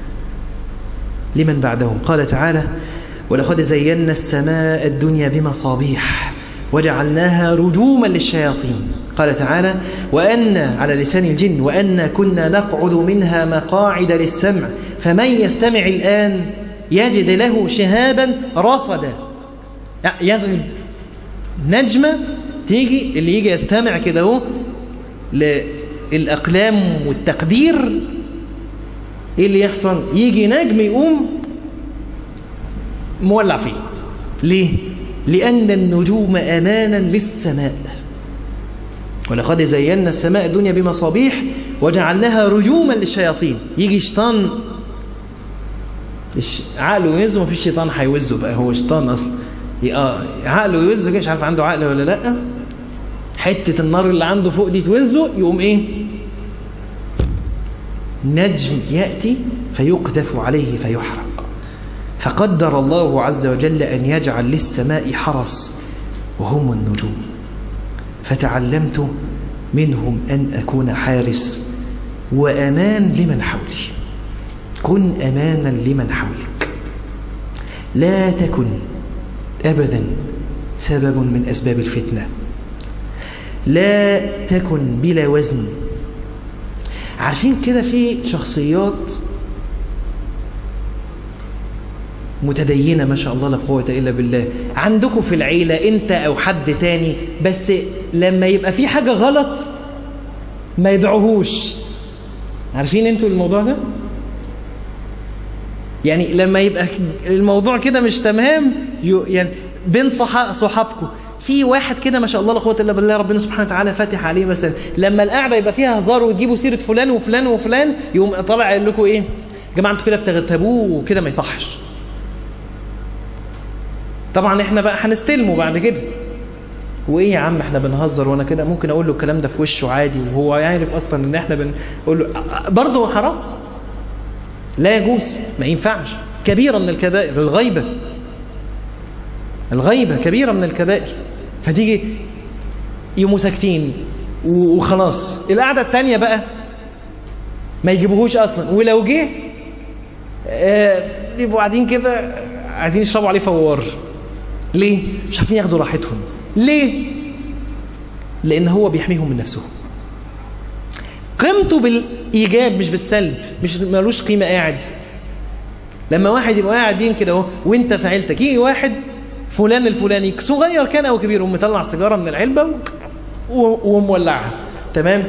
لمن بعدهم قال تعالى ولقد زينا السماء الدنيا بمصابيح وجعلناها رجوما للشياطين قال تعالى وأن على لسان الجن وأن كنا نقعد منها مقاعد للسمع فمن يستمع الآن يجد له شهابا رصدا يعني نجمة تيجي اللي يجي يستمع كده اهو للأقلام والتقدير ايه اللي يحصل يجي نجم يقوم مولع فيه ليه لأن النجوم أمانا للسماء ولقد زينا السماء الدنيا بمصابيح وجعلناها رجوما للشياطين يجي شيطان عقله يوزه مفيش شيطان هيوزه بقى هو شيطان اصلا اه عقله يوزه كده مش عارف عنده عقل ولا لا حته النار اللي عنده فوق دي توزه يقوم ايه نجم ياتي فيقذف عليه فيحرق فقدر الله عز وجل ان يجعل للسماء حرس وهم النجوم فتعلمت منهم ان اكون حارس وامان لمن حولي كن امانا لمن حولك لا تكن ابدا سبب من اسباب الفتنه لا تكن بلا وزن عارفين كده في شخصيات متدينة ما شاء الله لا قوة إلا بالله عندكم في العيلة أنت أو حد تاني بس لما يبقى في حاجة غلط ما يدعوهوش عارفين انتوا الموضوع ده يعني لما يبقى الموضوع كده مش تمام يعني بين صحابكم في واحد كده ما شاء الله لا قوه الا بالله ربنا سبحانه وتعالى فاتح عليه مثلا لما القعده يبقى فيها هزار وتجيبوا سيره فلان وفلان وفلان يقوم طالع يقول لكم ايه يا جماعه انتوا كده بتغتابوه وكده ما يصحش طبعا احنا بقى هنستلمه بعد كده وايه يا عم احنا بنهزر وانا كده ممكن اقول له الكلام ده في وشه عادي وهو يعرف اصلا ان احنا بنقول له برضه حرام لا يجوز ما ينفعش كبيرة من الكبائر الغيبة الغيبة كبيرة من الكبائر فتيجي يقوموا ساكتين وخلاص القعدة التانية بقى ما يجيبوهوش اصلا ولو جه يبقوا قاعدين كده عايزين يشربوا عليه فوار ليه؟ مش عارفين ياخدوا راحتهم ليه؟ لأن هو بيحميهم من نفسهم قيمته بالإيجاب مش بالسلب مش ملوش قيمة قاعد لما واحد يبقى قاعدين كده اهو وانت في عيلتك يجي واحد فلان الفلاني صغير كان او كبير يقوم مطلع سيجاره من العلبه ومولعها تمام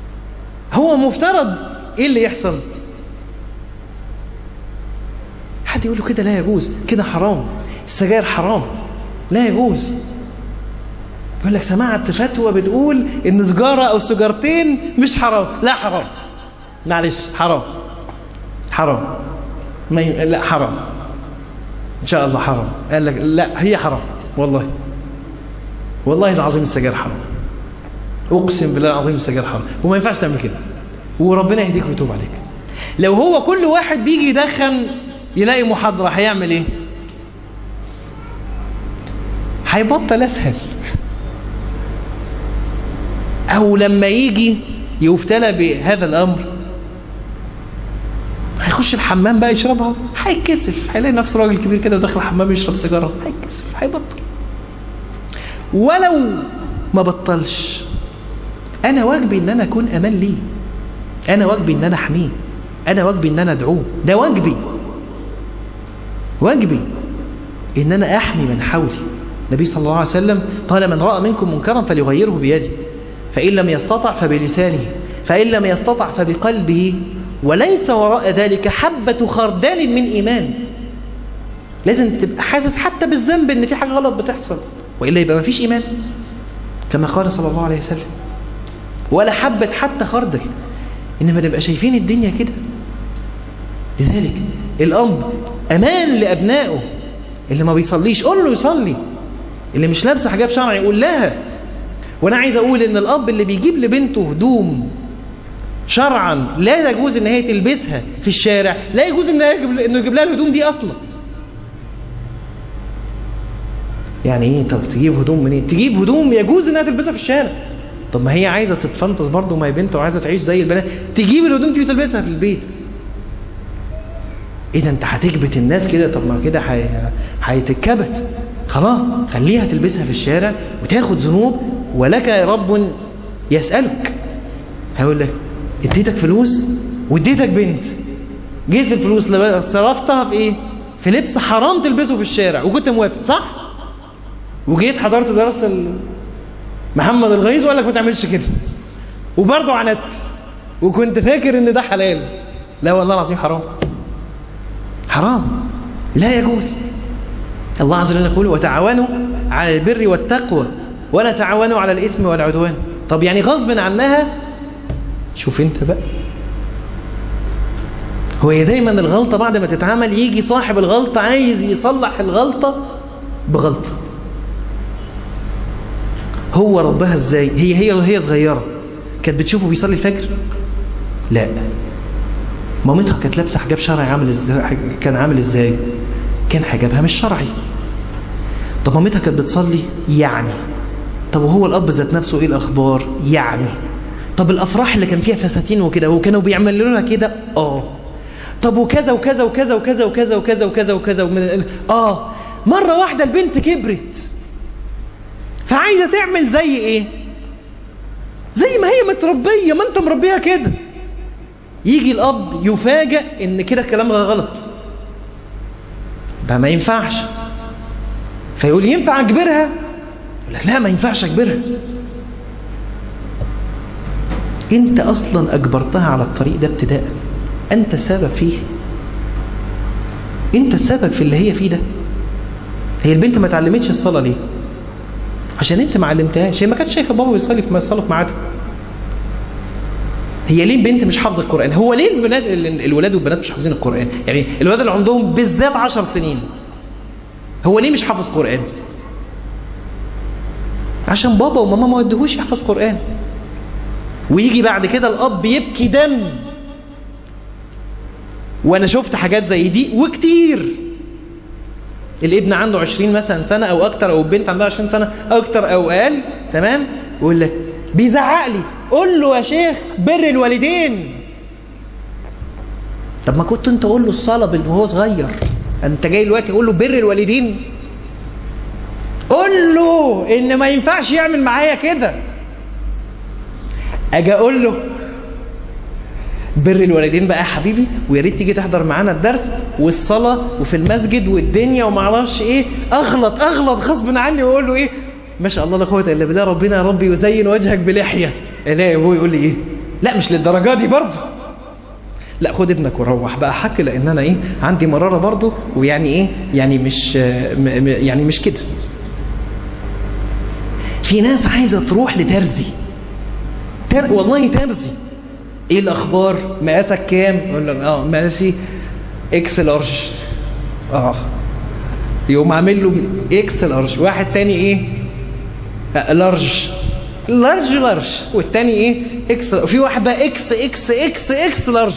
هو مفترض ايه اللي يحصل حد يقول له كده لا يجوز كده حرام السجاير حرام لا يجوز يقول لك سمعت فتوى بتقول ان سجارة او سجارتين مش حرام لا حرام معلش حرام حرام ما ي... لا حرام ان شاء الله حرام قال لك لا هي حرام والله والله العظيم السجاير حرام اقسم بالله العظيم السجاير حرام وما ينفعش تعمل كده وربنا يهديك ويتوب عليك لو هو كل واحد بيجي يدخن يلاقي محاضرة هيعمل ايه هيبطل اسهل او لما يجي يبتلى بهذا الامر هيخش الحمام بقى يشربها هيتكسف هيلاقي نفسه راجل كبير كده داخل الحمام يشرب سيجاره هيتكسف هيبطل ولو ما بطلش انا واجبي ان انا اكون امان ليه انا واجبي ان انا احميه انا واجبي ان انا ادعوه ده واجبي واجبي ان انا احمي من حولي النبي صلى الله عليه وسلم قال من راى منكم منكرا فليغيره بيده فان لم يستطع فبلسانه فان لم يستطع فبقلبه وليس وراء ذلك حبة خردال من إيمان لازم تبقى حاسس حتى بالذنب ان في حاجة غلط بتحصل وإلا يبقى ما فيش إيمان كما قال صلى الله عليه وسلم ولا حبة حتى خردل إنما نبقى شايفين الدنيا كده لذلك الأب أمان لأبنائه اللي ما بيصليش قول له يصلي اللي مش لابسه حجاب شرعي يقول لها وانا عايز اقول ان الاب اللي بيجيب لبنته هدوم شرعا لا يجوز ان هي تلبسها في الشارع لا يجوز ان انه يجيب لها الهدوم دي اصلا يعني ايه طب تجيب هدوم منين تجيب هدوم يجوز انها تلبسها في الشارع طب ما هي عايزه تتفنطس برضه ما هي بنت وعايزه تعيش زي البنات تجيب الهدوم دي وتلبسها في البيت ايه ده انت هتكبت الناس كده طب ما كده هيتكبت خلاص خليها تلبسها في الشارع وتاخد ذنوب ولك رب يسألك هيقول لك اديتك فلوس واديتك بنت جيت الفلوس صرفتها في ايه في لبس حرام تلبسه في الشارع وكنت موافق صح وجيت حضرت درس محمد الغيظ وقال لك ما تعملش كده وبرضه عندت وكنت فاكر ان ده حلال لا والله العظيم حرام حرام لا يجوز الله عز وجل يقول وتعاونوا على البر والتقوى ولا تعاونوا على الإثم والعدوان طب يعني غصب عنها شوف انت بقى هو دايما الغلطة بعد ما تتعمل يجي صاحب الغلطة عايز يصلح الغلطة بغلطة هو ربها ازاي هي هي وهي صغيرة كانت بتشوفه بيصلي الفجر لا مامتها كانت لابسه حجاب شرعي عامل ازاي كان عامل ازاي كان حجابها مش شرعي طب مامتها كانت بتصلي يعني طب وهو الاب ذات نفسه ايه الاخبار يعني طب الافراح اللي كان فيها فساتين وكده وكانوا بيعملوا لنا كده اه طب وكذا وكذا وكذا وكذا وكذا وكذا وكذا وكذا ومن اه مره واحده البنت كبرت فعايزه تعمل زي ايه زي ما هي متربيه ما انت مربيها كده يجي الاب يفاجئ ان كده الكلام غلط ده ما ينفعش فيقول ينفع اجبرها يقول لك لا ما ينفعش اجبرها انت اصلا اجبرتها على الطريق ده ابتداء انت السبب فيه انت السبب في اللي هي فيه ده هي البنت ما اتعلمتش الصلاه ليه عشان انت ما علمتهاش هي ما كانتش شايفه بابا بيصلي في الصلاه في ميعادها هي ليه البنت مش حافظه القران هو ليه البنات الولاد والبنات مش حافظين القران يعني الولاد اللي عندهم بالذات 10 سنين هو ليه مش حافظ قران عشان بابا وماما ما ودهوش يحفظ قران ويجي بعد كده الاب يبكي دم وانا شفت حاجات زي دي وكتير الابن عنده 20 مثلا سنه او اكتر او البنت عندها 20 سنه اكتر او اقل تمام ويقول لك بيزعق لي قول له يا شيخ بر الوالدين طب ما كنت انت قول له الصلاه وهو صغير انت جاي دلوقتي قول له بر الوالدين قول له ان ما ينفعش يعمل معايا كده اجي اقول له بر الوالدين بقى يا حبيبي ويا ريت تيجي تحضر معانا الدرس والصلاه وفي المسجد والدنيا وما اعرفش ايه اغلط اغلط غصب عني واقول له ايه ما شاء الله لا قوه الا بالله ربنا يا رب يزين وجهك بلحيه الاقي هو يقول لي ايه لا مش للدرجه دي برضه لا خد ابنك وروح بقى حكي لان انا ايه عندي مراره برضه ويعني ايه يعني مش م- م- يعني مش كده في ناس عايزه تروح لترزي تر... والله ترزي ايه الاخبار مقاسك كام يقول لك اه مقاسي اكس لارج اه يقوم عامل له اكس لارج واحد تاني ايه آه، لارج لارج لارج والتاني ايه اكس في واحد بقى اكس اكس اكس اكس لارج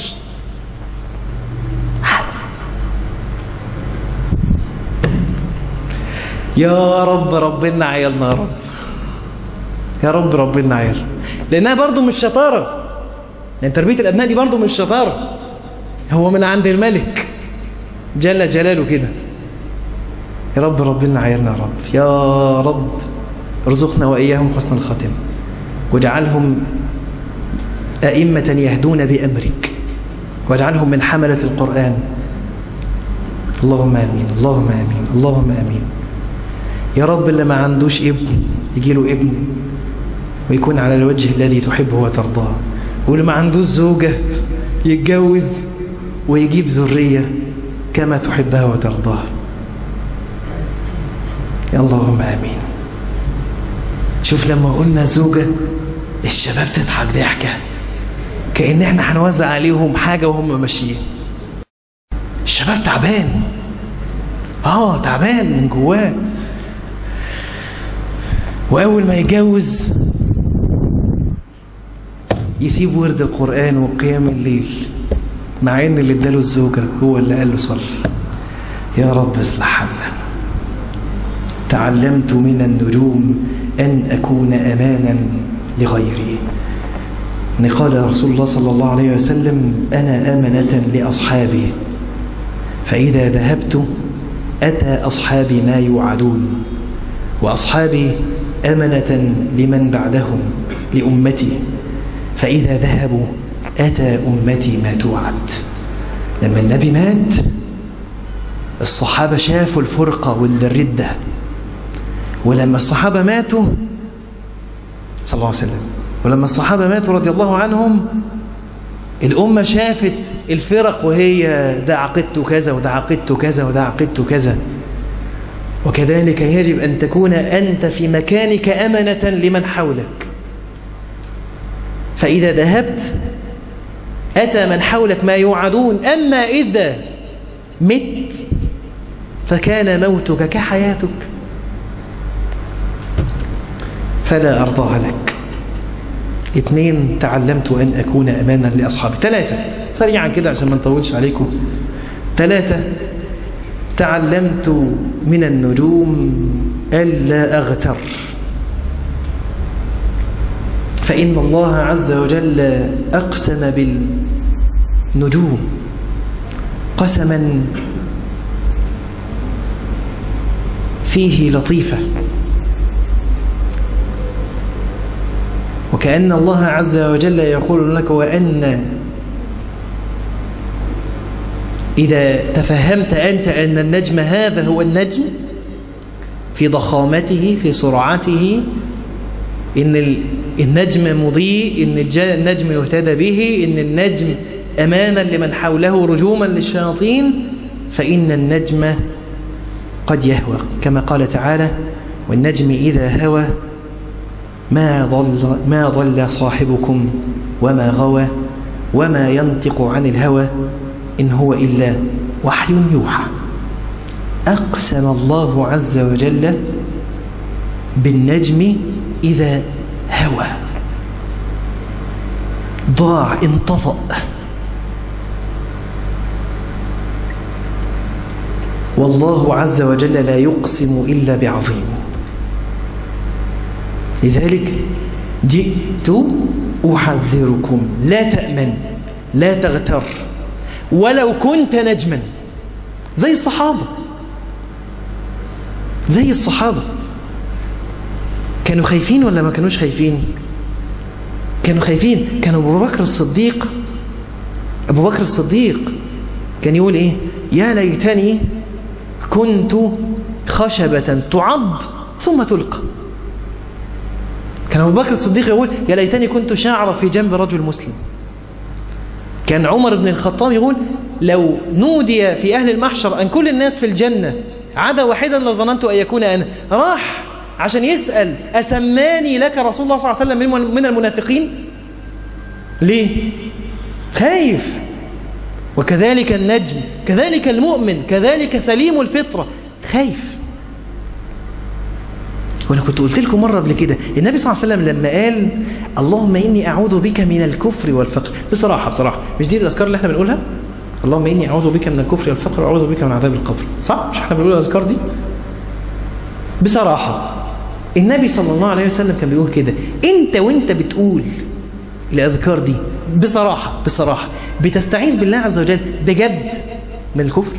يا رب ربنا عيالنا يا رب يا رب ربنا عيال لانها برضو مش شطاره يعني تربيه الابناء دي برضو مش شطاره هو من عند الملك جل جلاله كده يا رب ربنا عيالنا يا رب يا رب ارزقنا واياهم حسن الخاتمه واجعلهم ائمه يهدون بامرك واجعلهم من حمله القران اللهم امين اللهم امين اللهم امين يا رب اللي ما عندوش ابن يجي له ابن ويكون على الوجه الذي تحبه وترضاه واللي ما عندوش زوجة يتجوز ويجيب ذرية كما تحبها وترضاها يا اللهم آمين شوف لما قلنا زوجة الشباب تضحك ضحكة كأن احنا هنوزع عليهم حاجة وهم ماشيين الشباب تعبان اه تعبان من جواه وأول ما يتجوز يسيب ورد القرآن وقيام الليل مع ان اللي اداله الزوجة هو اللي قال له صلي يا رب اصلح حالنا تعلمت من النجوم أن أكون أمانا لغيري إن قال رسول الله صلى الله عليه وسلم أنا أمنة لأصحابي فإذا ذهبت أتى أصحابي ما يوعدون وأصحابي أمنة لمن بعدهم لأمتي فإذا ذهبوا أتى أمتي ما توعد لما النبي مات الصحابة شافوا الفرقة والردة ولما الصحابة ماتوا صلى الله عليه وسلم ولما الصحابة ماتوا رضي الله عنهم الأمة شافت الفرق وهي ده عقدته كذا وده عقدته كذا وده عقدته كذا وكذلك يجب أن تكون أنت في مكانك أمنة لمن حولك فإذا ذهبت أتى من حولك ما يوعدون أما إذا مت فكان موتك كحياتك فلا أرضاها لك اثنين تعلمت أن أكون أمانا لأصحابي ثلاثة سريعا كده عشان ما نطولش عليكم ثلاثة تعلمت من النجوم ألا أغتر فإن الله عز وجل أقسم بالنجوم قسما فيه لطيفة وكأن الله عز وجل يقول لك وأن إذا تفهمت أنت أن النجم هذا هو النجم في ضخامته في سرعته إن النجم مضيء إن النجم يهتدى به إن النجم أمانا لمن حوله رجوما للشياطين فإن النجم قد يهوى كما قال تعالى والنجم إذا هوى ما ضل, ما ضل صاحبكم وما غوى وما ينطق عن الهوى إن هو إلا وحي يوحى أقسم الله عز وجل بالنجم إذا هوى ضاع انطفأ والله عز وجل لا يقسم إلا بعظيم لذلك جئت أحذركم لا تأمن لا تغتر ولو كنت نجما زي الصحابة زي الصحابة كانوا خايفين ولا ما كانوش خايفين كانوا خايفين كان أبو بكر الصديق أبو بكر الصديق كان يقول إيه يا ليتني كنت خشبة تعض ثم تلقى كان أبو بكر الصديق يقول يا ليتني كنت شاعر في جنب رجل مسلم كان عمر بن الخطاب يقول لو نودي في أهل المحشر أن كل الناس في الجنة عدا واحدا لظننت أن يكون أنا راح عشان يسأل أسماني لك رسول الله صلى الله عليه وسلم من المنافقين ليه خايف وكذلك النجم كذلك المؤمن كذلك سليم الفطرة خايف وانا كنت قلت لكم مرة قبل كده النبي صلى الله عليه وسلم لما قال اللهم إني أعوذ بك من الكفر والفقر بصراحة بصراحة مش دي الأذكار اللي احنا بنقولها اللهم إني أعوذ بك من الكفر والفقر وأعوذ بك من عذاب القبر صح مش احنا بنقول الأذكار دي بصراحة النبي صلى الله عليه وسلم كان بيقول كده انت وانت بتقول الأذكار دي بصراحة بصراحة بتستعيذ بالله عز وجل بجد من الكفر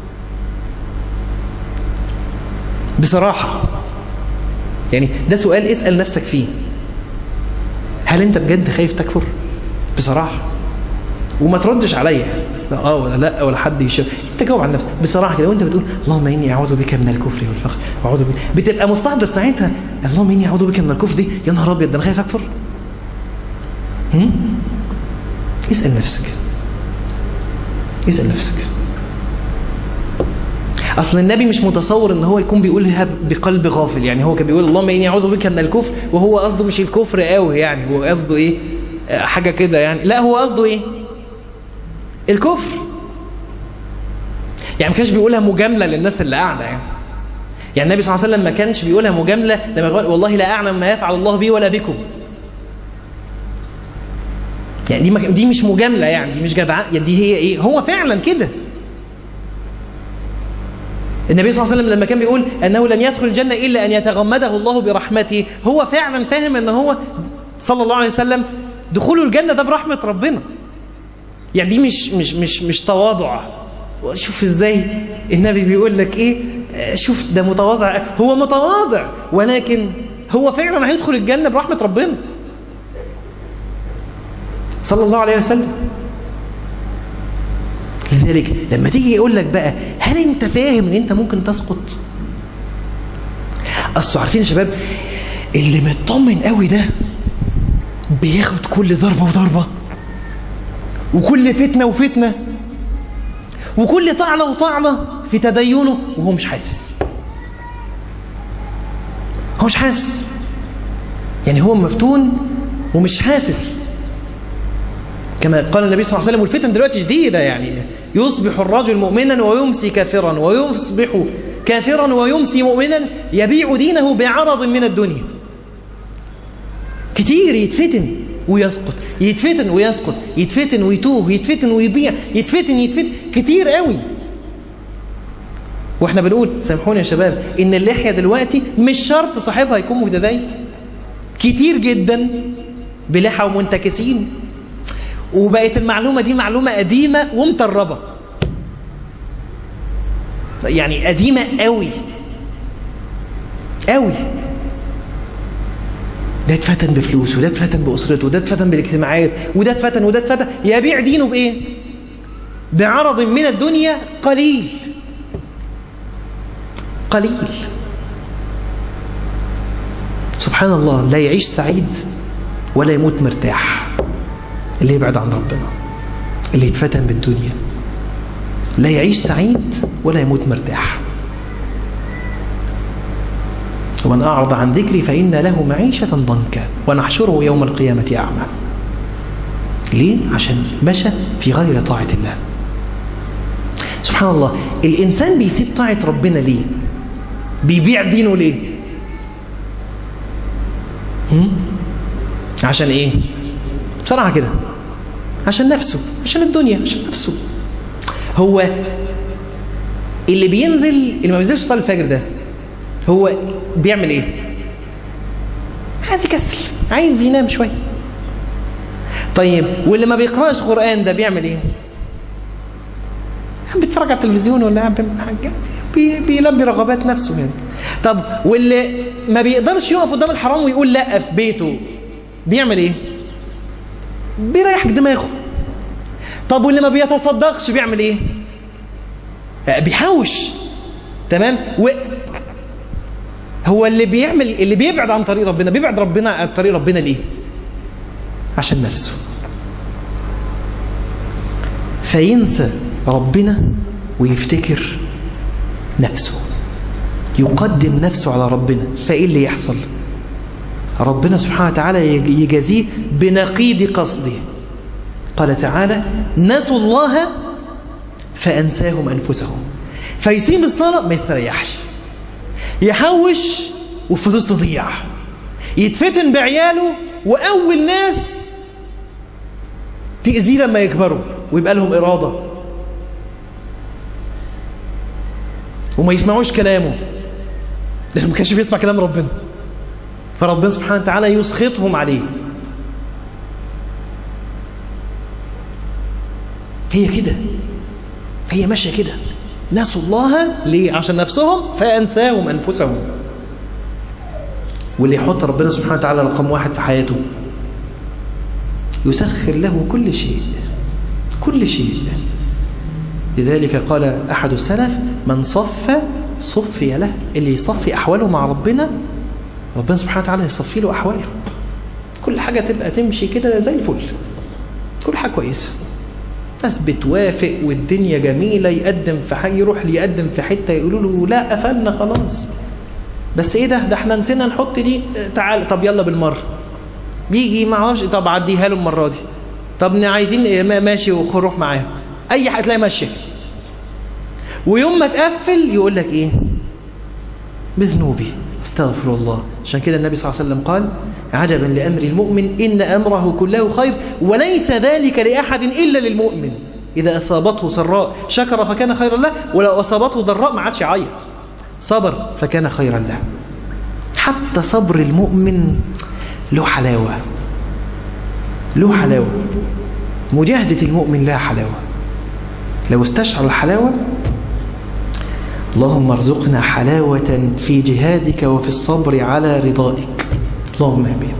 بصراحة يعني ده سؤال اسأل نفسك فيه هل انت بجد خايف تكفر بصراحة وما تردش عليا لا اه ولا لا ولا حد يشوف انت جاوب عن نفسك بصراحه كده وانت بتقول اللهم اني اعوذ بك من الكفر والفقر واعوذ بك بتبقى مستحضر ساعتها اللهم اني اعوذ بك من الكفر دي يا نهار ابيض ده انا خايف اكفر هم؟ اسال نفسك اسال نفسك اصل النبي مش متصور ان هو يكون بيقولها بقلب غافل يعني هو كان بيقول اللهم اني اعوذ بك من الكفر وهو قصده مش الكفر قوي يعني هو قصده ايه حاجه كده يعني لا هو قصده ايه الكفر يعني ما كانش بيقولها مجاملة للناس اللي قاعدة يعني يعني النبي صلى الله عليه وسلم ما كانش بيقولها مجاملة لما يقول والله لا أعلم ما يفعل الله بي ولا بكم يعني دي, دي مش مجاملة يعني دي مش جدعة يعني دي هي ايه هو فعلا كده النبي صلى الله عليه وسلم لما كان بيقول أنه لن يدخل الجنة إلا أن يتغمده الله برحمته هو فعلا فاهم أن هو صلى الله عليه وسلم دخوله الجنة ده برحمة ربنا يعني دي مش مش مش مش تواضع شوف ازاي النبي بيقول لك ايه شوف ده متواضع هو متواضع ولكن هو فعلا هيدخل الجنة برحمة ربنا صلى الله عليه وسلم لذلك لما تيجي يقول لك بقى هل انت فاهم ان انت ممكن تسقط اصل عارفين يا شباب اللي مطمن قوي ده بياخد كل ضربة وضربة وكل فتنة وفتنة وكل طعنة وطعنة في تدينه وهو مش حاسس هو مش حاسس يعني هو مفتون ومش حاسس كما قال النبي صلى الله عليه وسلم والفتن دلوقتي شديدة يعني يصبح الرجل مؤمنا ويمسي كافرا ويصبح كافرا ويمسي مؤمنا يبيع دينه بعرض من الدنيا كتير يتفتن ويسقط يتفتن ويسقط يتفتن ويتوه يتفتن ويضيع يتفتن يتفتن كتير قوي واحنا بنقول سامحوني يا شباب ان اللحية دلوقتي مش شرط صاحبها يكون متدين كتير جدا بلحى ومنتكسين وبقت المعلومة دي معلومة قديمة ومتربة يعني قديمة قوي قوي ده اتفتن بفلوس وده اتفتن بأسرته وده اتفتن بالاجتماعات وده اتفتن وده اتفتن يبيع دينه بإيه بعرض من الدنيا قليل قليل سبحان الله لا يعيش سعيد ولا يموت مرتاح اللي يبعد عن ربنا اللي يتفتن بالدنيا لا يعيش سعيد ولا يموت مرتاح ومن أعرض عن ذكري فإن له معيشة ضنكا ونحشره يوم القيامة أعمى ليه؟ عشان مشى في غير طاعة الله سبحان الله الإنسان بيسيب طاعة ربنا ليه؟ بيبيع دينه ليه؟ هم؟ عشان ايه؟ بصراحة كده عشان نفسه عشان الدنيا عشان نفسه هو اللي بينزل اللي ما بينزلش يصلي الفجر ده هو بيعمل ايه عايز يكسل عايز ينام شويه طيب واللي ما بيقراش قران ده بيعمل ايه بيتفرج على التلفزيون ولا قاعد بيعمل حاجه بي بيلبي رغبات نفسه يعني طب واللي ما بيقدرش يقف قدام الحرام ويقول لا في بيته بيعمل ايه بيريح دماغه طب واللي ما بيتصدقش بيعمل ايه بيحوش تمام و هو اللي بيعمل اللي بيبعد عن طريق ربنا بيبعد ربنا عن طريق ربنا ليه عشان نفسه فينسى ربنا ويفتكر نفسه يقدم نفسه على ربنا فإيه اللي يحصل ربنا سبحانه وتعالى يجازيه بنقيض قصده قال تعالى نسوا الله فأنساهم أنفسهم فيسيب الصلاة ما يستريحش يحوش والفلوس تضيع يتفتن بعياله وأول ناس تأذيه لما يكبروا ويبقى لهم إرادة وما يسمعوش كلامه لأنه ما كانش بيسمع كلام ربنا فربنا سبحانه وتعالى يسخطهم عليه هي كده هي ماشية كده نسوا الله ليه عشان نفسهم فأنساهم أنفسهم واللي يحط ربنا سبحانه وتعالى رقم واحد في حياته يسخر له كل شيء كل شيء لذلك قال أحد السلف من صف صفي له اللي يصفي أحواله مع ربنا ربنا سبحانه وتعالى يصفي له أحواله كل حاجة تبقى تمشي كده زي الفل كل حاجة كويسة ناس بتوافق والدنيا جميلة يقدم في حاجة يروح يقدم في حتة يقولوا له لا قفلنا خلاص بس ايه ده ده احنا نسينا نحط دي تعال طب يلا بالمرة بيجي معاش طب عديها له المرة دي طب عايزين ايه ماشي وروح معاهم اي حاجة تلاقي ماشية ويوم ما تقفل يقول لك ايه بذنوبي استغفر الله عشان كده النبي صلى الله عليه وسلم قال عجبا لأمر المؤمن إن أمره كله خير وليس ذلك لأحد إلا للمؤمن إذا أصابته سراء شكر فكان خيرا له ولو أصابته ضراء ما عادش يعيط صبر فكان خيرا له حتى صبر المؤمن له حلاوة له حلاوة مجاهدة المؤمن لها حلاوة لو استشعر الحلاوة اللهم ارزقنا حلاوة في جهادك وفي الصبر على رضائك اللهم امين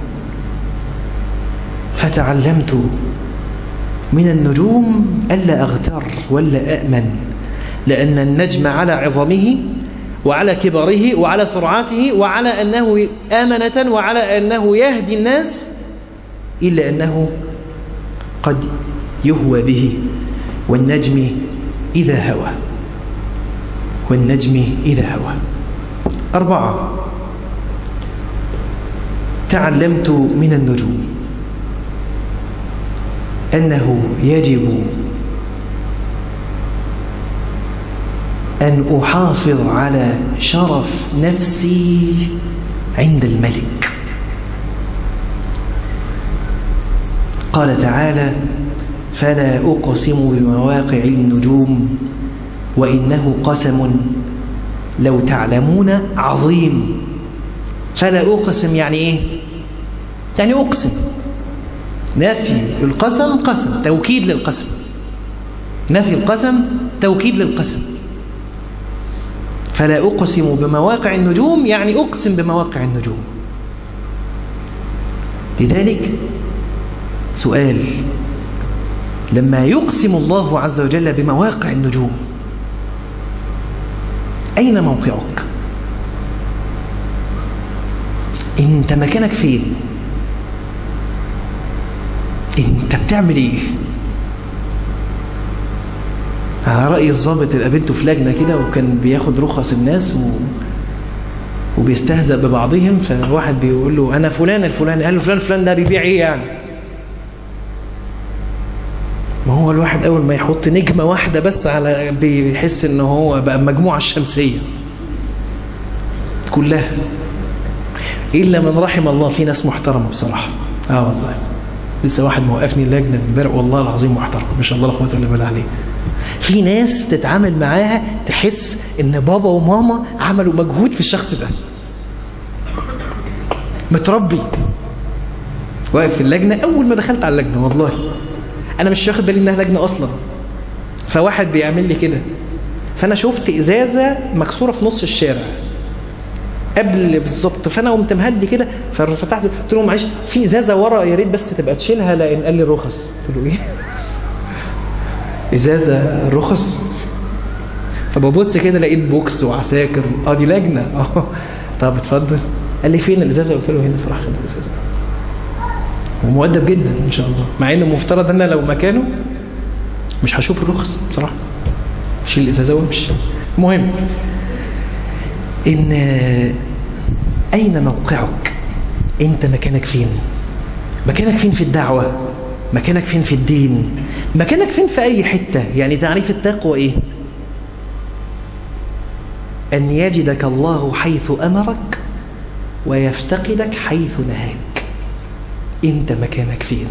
فتعلمت من النجوم ألا أغتر ولا أأمن لأن النجم على عظمه وعلى كبره وعلى سرعته وعلى أنه آمنة وعلى أنه يهدي الناس إلا أنه قد يهوى به والنجم إذا هوى والنجم إذا هوى أربعة تعلمت من النجوم أنه يجب أن أحافظ على شرف نفسي عند الملك قال تعالى فلا أقسم بمواقع النجوم وإنه قسم لو تعلمون عظيم فلا أقسم يعني إيه يعني أقسم نفي القسم قسم توكيد للقسم نفي القسم توكيد للقسم فلا أقسم بمواقع النجوم يعني أقسم بمواقع النجوم لذلك سؤال لما يقسم الله عز وجل بمواقع النجوم أين موقعك انت مكانك فين انت بتعمل ايه على رأي الضابط اللي قابلته في لجنة كده وكان بياخد رخص الناس و... وبيستهزأ ببعضهم فواحد بيقول له أنا فلان الفلاني قال له فلان فلان ده بيبيع إيه يعني ما هو الواحد أول ما يحط نجمة واحدة بس على بيحس إن هو بقى مجموعة الشمسية كلها إلا من رحم الله في ناس محترمة بصراحة آه والله لسه واحد موقفني اللجنة امبارح والله العظيم محترم ما شاء الله لا قوه الا بالله عليه في ناس تتعامل معاها تحس ان بابا وماما عملوا مجهود في الشخص ده متربي واقف في اللجنة اول ما دخلت على اللجنة والله انا مش واخد بالي انها لجنة اصلا فواحد بيعمل لي كده فانا شفت ازازة مكسورة في نص الشارع قبل بالظبط فانا قمت مهدي كده ففتحت قلت له معلش في ازازه ورا يا ريت بس تبقى تشيلها لان قال لي الرخص قلت له ايه ازازه رخص فببص كده لقيت بوكس وعساكر اه دي لجنه اه طب اتفضل قال لي فين الازازه قلت له هنا فراح خد الازازه ومؤدب جدا ان شاء الله مع انه مفترض انا لو مكانه مش هشوف الرخص بصراحة شيل الإزازة وامشي المهم إن أين موقعك أنت مكانك فين مكانك فين في الدعوة مكانك فين في الدين مكانك فين في أي حتة يعني تعريف التقوى إيه أن يجدك الله حيث أمرك ويفتقدك حيث نهاك أنت مكانك فين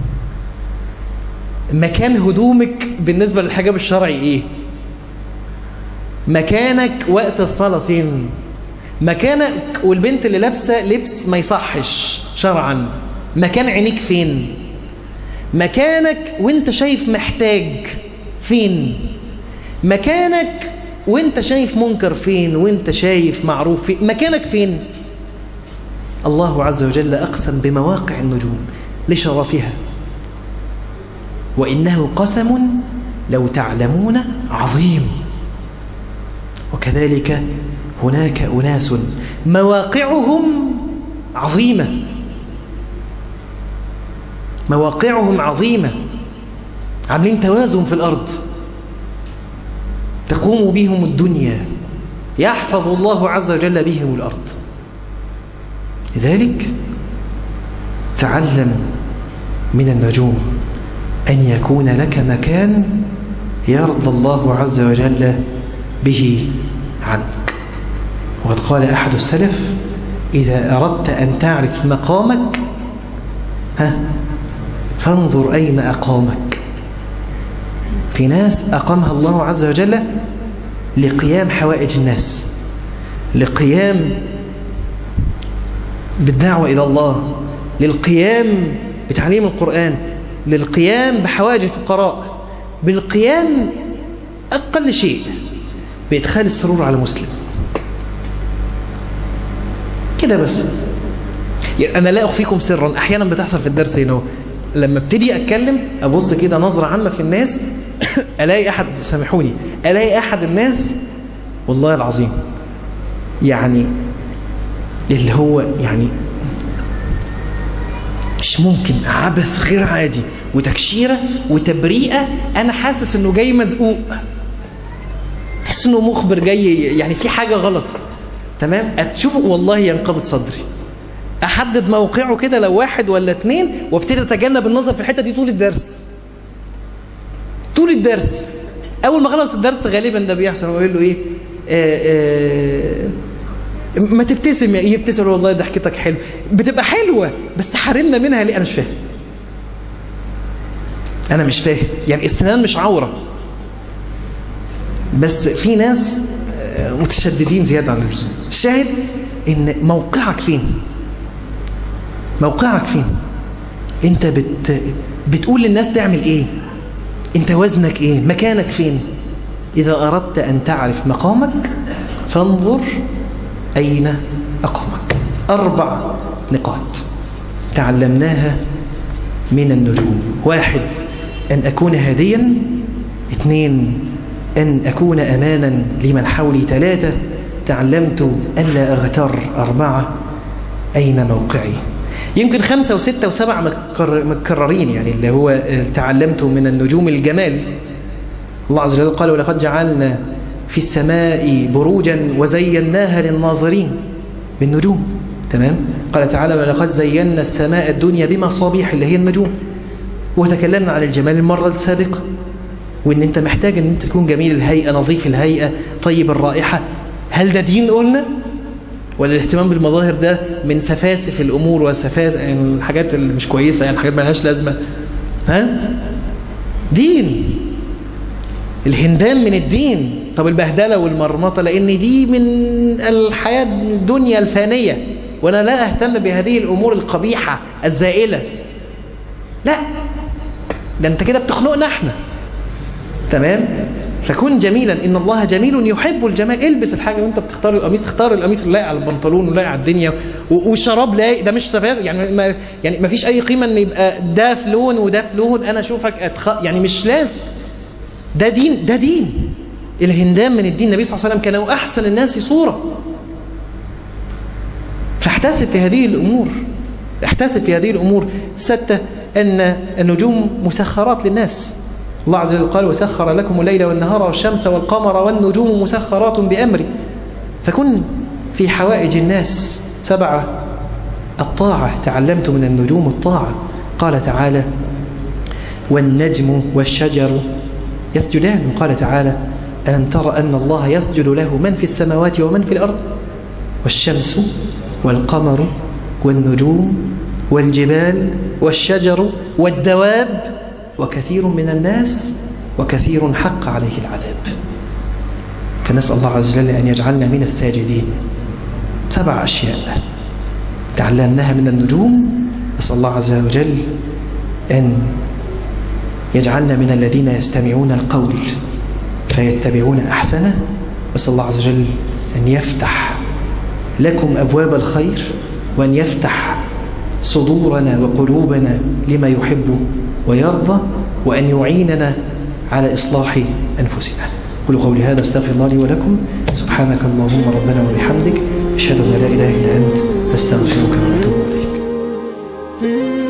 مكان هدومك بالنسبة للحجاب الشرعي إيه مكانك وقت الصلاة فين مكانك والبنت اللي لابسة لبس ما يصحش شرعا مكان عينيك فين مكانك وانت شايف محتاج فين مكانك وانت شايف منكر فين وانت شايف معروف فين مكانك فين الله عز وجل أقسم بمواقع النجوم لشرفها وإنه قسم لو تعلمون عظيم وكذلك هناك أناس مواقعهم عظيمة مواقعهم عظيمة عاملين توازن في الأرض تقوم بهم الدنيا يحفظ الله عز وجل بهم الأرض لذلك تعلم من النجوم أن يكون لك مكان يرضى الله عز وجل به عنك وقد قال أحد السلف إذا أردت أن تعرف مقامك ها فانظر أين أقامك في ناس أقامها الله عز وجل لقيام حوائج الناس لقيام بالدعوة إلى الله للقيام بتعليم القرآن للقيام بحوائج الفقراء بالقيام أقل شيء بإدخال السرور على مسلم كده بس يعني أنا لا أخفيكم سرا أحيانا بتحصل في الدرس هنا لما ابتدي أتكلم أبص كده نظرة عامة في الناس ألاقي أحد سامحوني ألاقي أحد الناس والله العظيم يعني اللي هو يعني مش ممكن عبث غير عادي وتكشيرة وتبريئة أنا حاسس إنه جاي مزقوق حاسس إنه مخبر جاي يعني في حاجة غلط تمام أتشوفه والله ينقبض صدري أحدد موقعه كده لو واحد ولا اتنين وابتدي أتجنب النظر في الحتة دي طول الدرس طول الدرس أول ما خلص الدرس غالبا ده بيحصل ويقول له إيه آآ آآ ما تبتسم يبتسم والله ضحكتك حلو بتبقى حلوة بس حرمنا منها ليه أنا مش فاهم أنا مش فاهم يعني السنان مش عورة بس في ناس متشددين زيادة عن اللزوم الشاهد إن موقعك فين موقعك فين انت بت... بتقول للناس تعمل ايه انت وزنك ايه مكانك فين اذا اردت ان تعرف مقامك فانظر اين اقامك اربع نقاط تعلمناها من النجوم واحد ان اكون هاديا اثنين ان اكون امانا لمن حولي ثلاثة تعلمت الا اغتر اربعة اين موقعي يمكن خمسة وستة وسبعة متكررين يعني اللي هو تعلمت من النجوم الجمال الله عز وجل قال ولقد جعلنا في السماء بروجا وزيناها للناظرين بالنجوم تمام قال تعالى ولقد زينا السماء الدنيا بمصابيح اللي هي النجوم وتكلمنا عن الجمال المرة السابقة وان انت محتاج ان انت تكون جميل الهيئة نظيف الهيئة طيب الرائحة هل ده دين قلنا ولا الاهتمام بالمظاهر ده من سفاسف الأمور وسفاسف يعني الحاجات اللي مش كويسة يعني حاجات ما لهاش لازمة ها دين الهندام من الدين طب البهدلة والمرمطة لأن دي من الحياة الدنيا الفانية وأنا لا أهتم بهذه الأمور القبيحة الزائلة لا ده أنت كده بتخنقنا احنا تمام فكن جميلا إن الله جميل يحب الجمال البس الحاجة وانت بتختار القميص اختار القميص اللي لايق على البنطلون ولايق على الدنيا والشراب لايق ده مش سفاس يعني ما يعني ما فيش أي قيمة إن يبقى ده في لون وده في لون أنا أشوفك أتخ... يعني مش لازم ده دين ده دين الهندام من الدين النبي صلى الله عليه وسلم كانوا أحسن الناس صورة فاحتسب في هذه الأمور احتسب في هذه الأمور ستة أن النجوم مسخرات للناس الله عز وجل قال وسخر لكم الليل والنهار والشمس والقمر والنجوم مسخرات بأمري فكن في حوائج الناس سبعة الطاعة تعلمت من النجوم الطاعة قال تعالى والنجم والشجر يسجدان وقال تعالى ألم تر أن الله يسجد له من في السماوات ومن في الأرض والشمس والقمر والنجوم والجبال والشجر والدواب وكثير من الناس وكثير حق عليه العذاب فنسأل الله عز وجل أن يجعلنا من الساجدين سبع أشياء تعلمناها من النجوم نسأل الله عز وجل أن يجعلنا من الذين يستمعون القول فيتبعون أحسنه نسأل الله عز وجل أن يفتح لكم أبواب الخير وأن يفتح صدورنا وقلوبنا لما يحب ويرضى وأن يعيننا على إصلاح أنفسنا قل قولي هذا استغفر الله لي ولكم سبحانك اللهم ربنا وبحمدك أشهد أن لا إله إلا أنت أستغفرك وأتوب إليك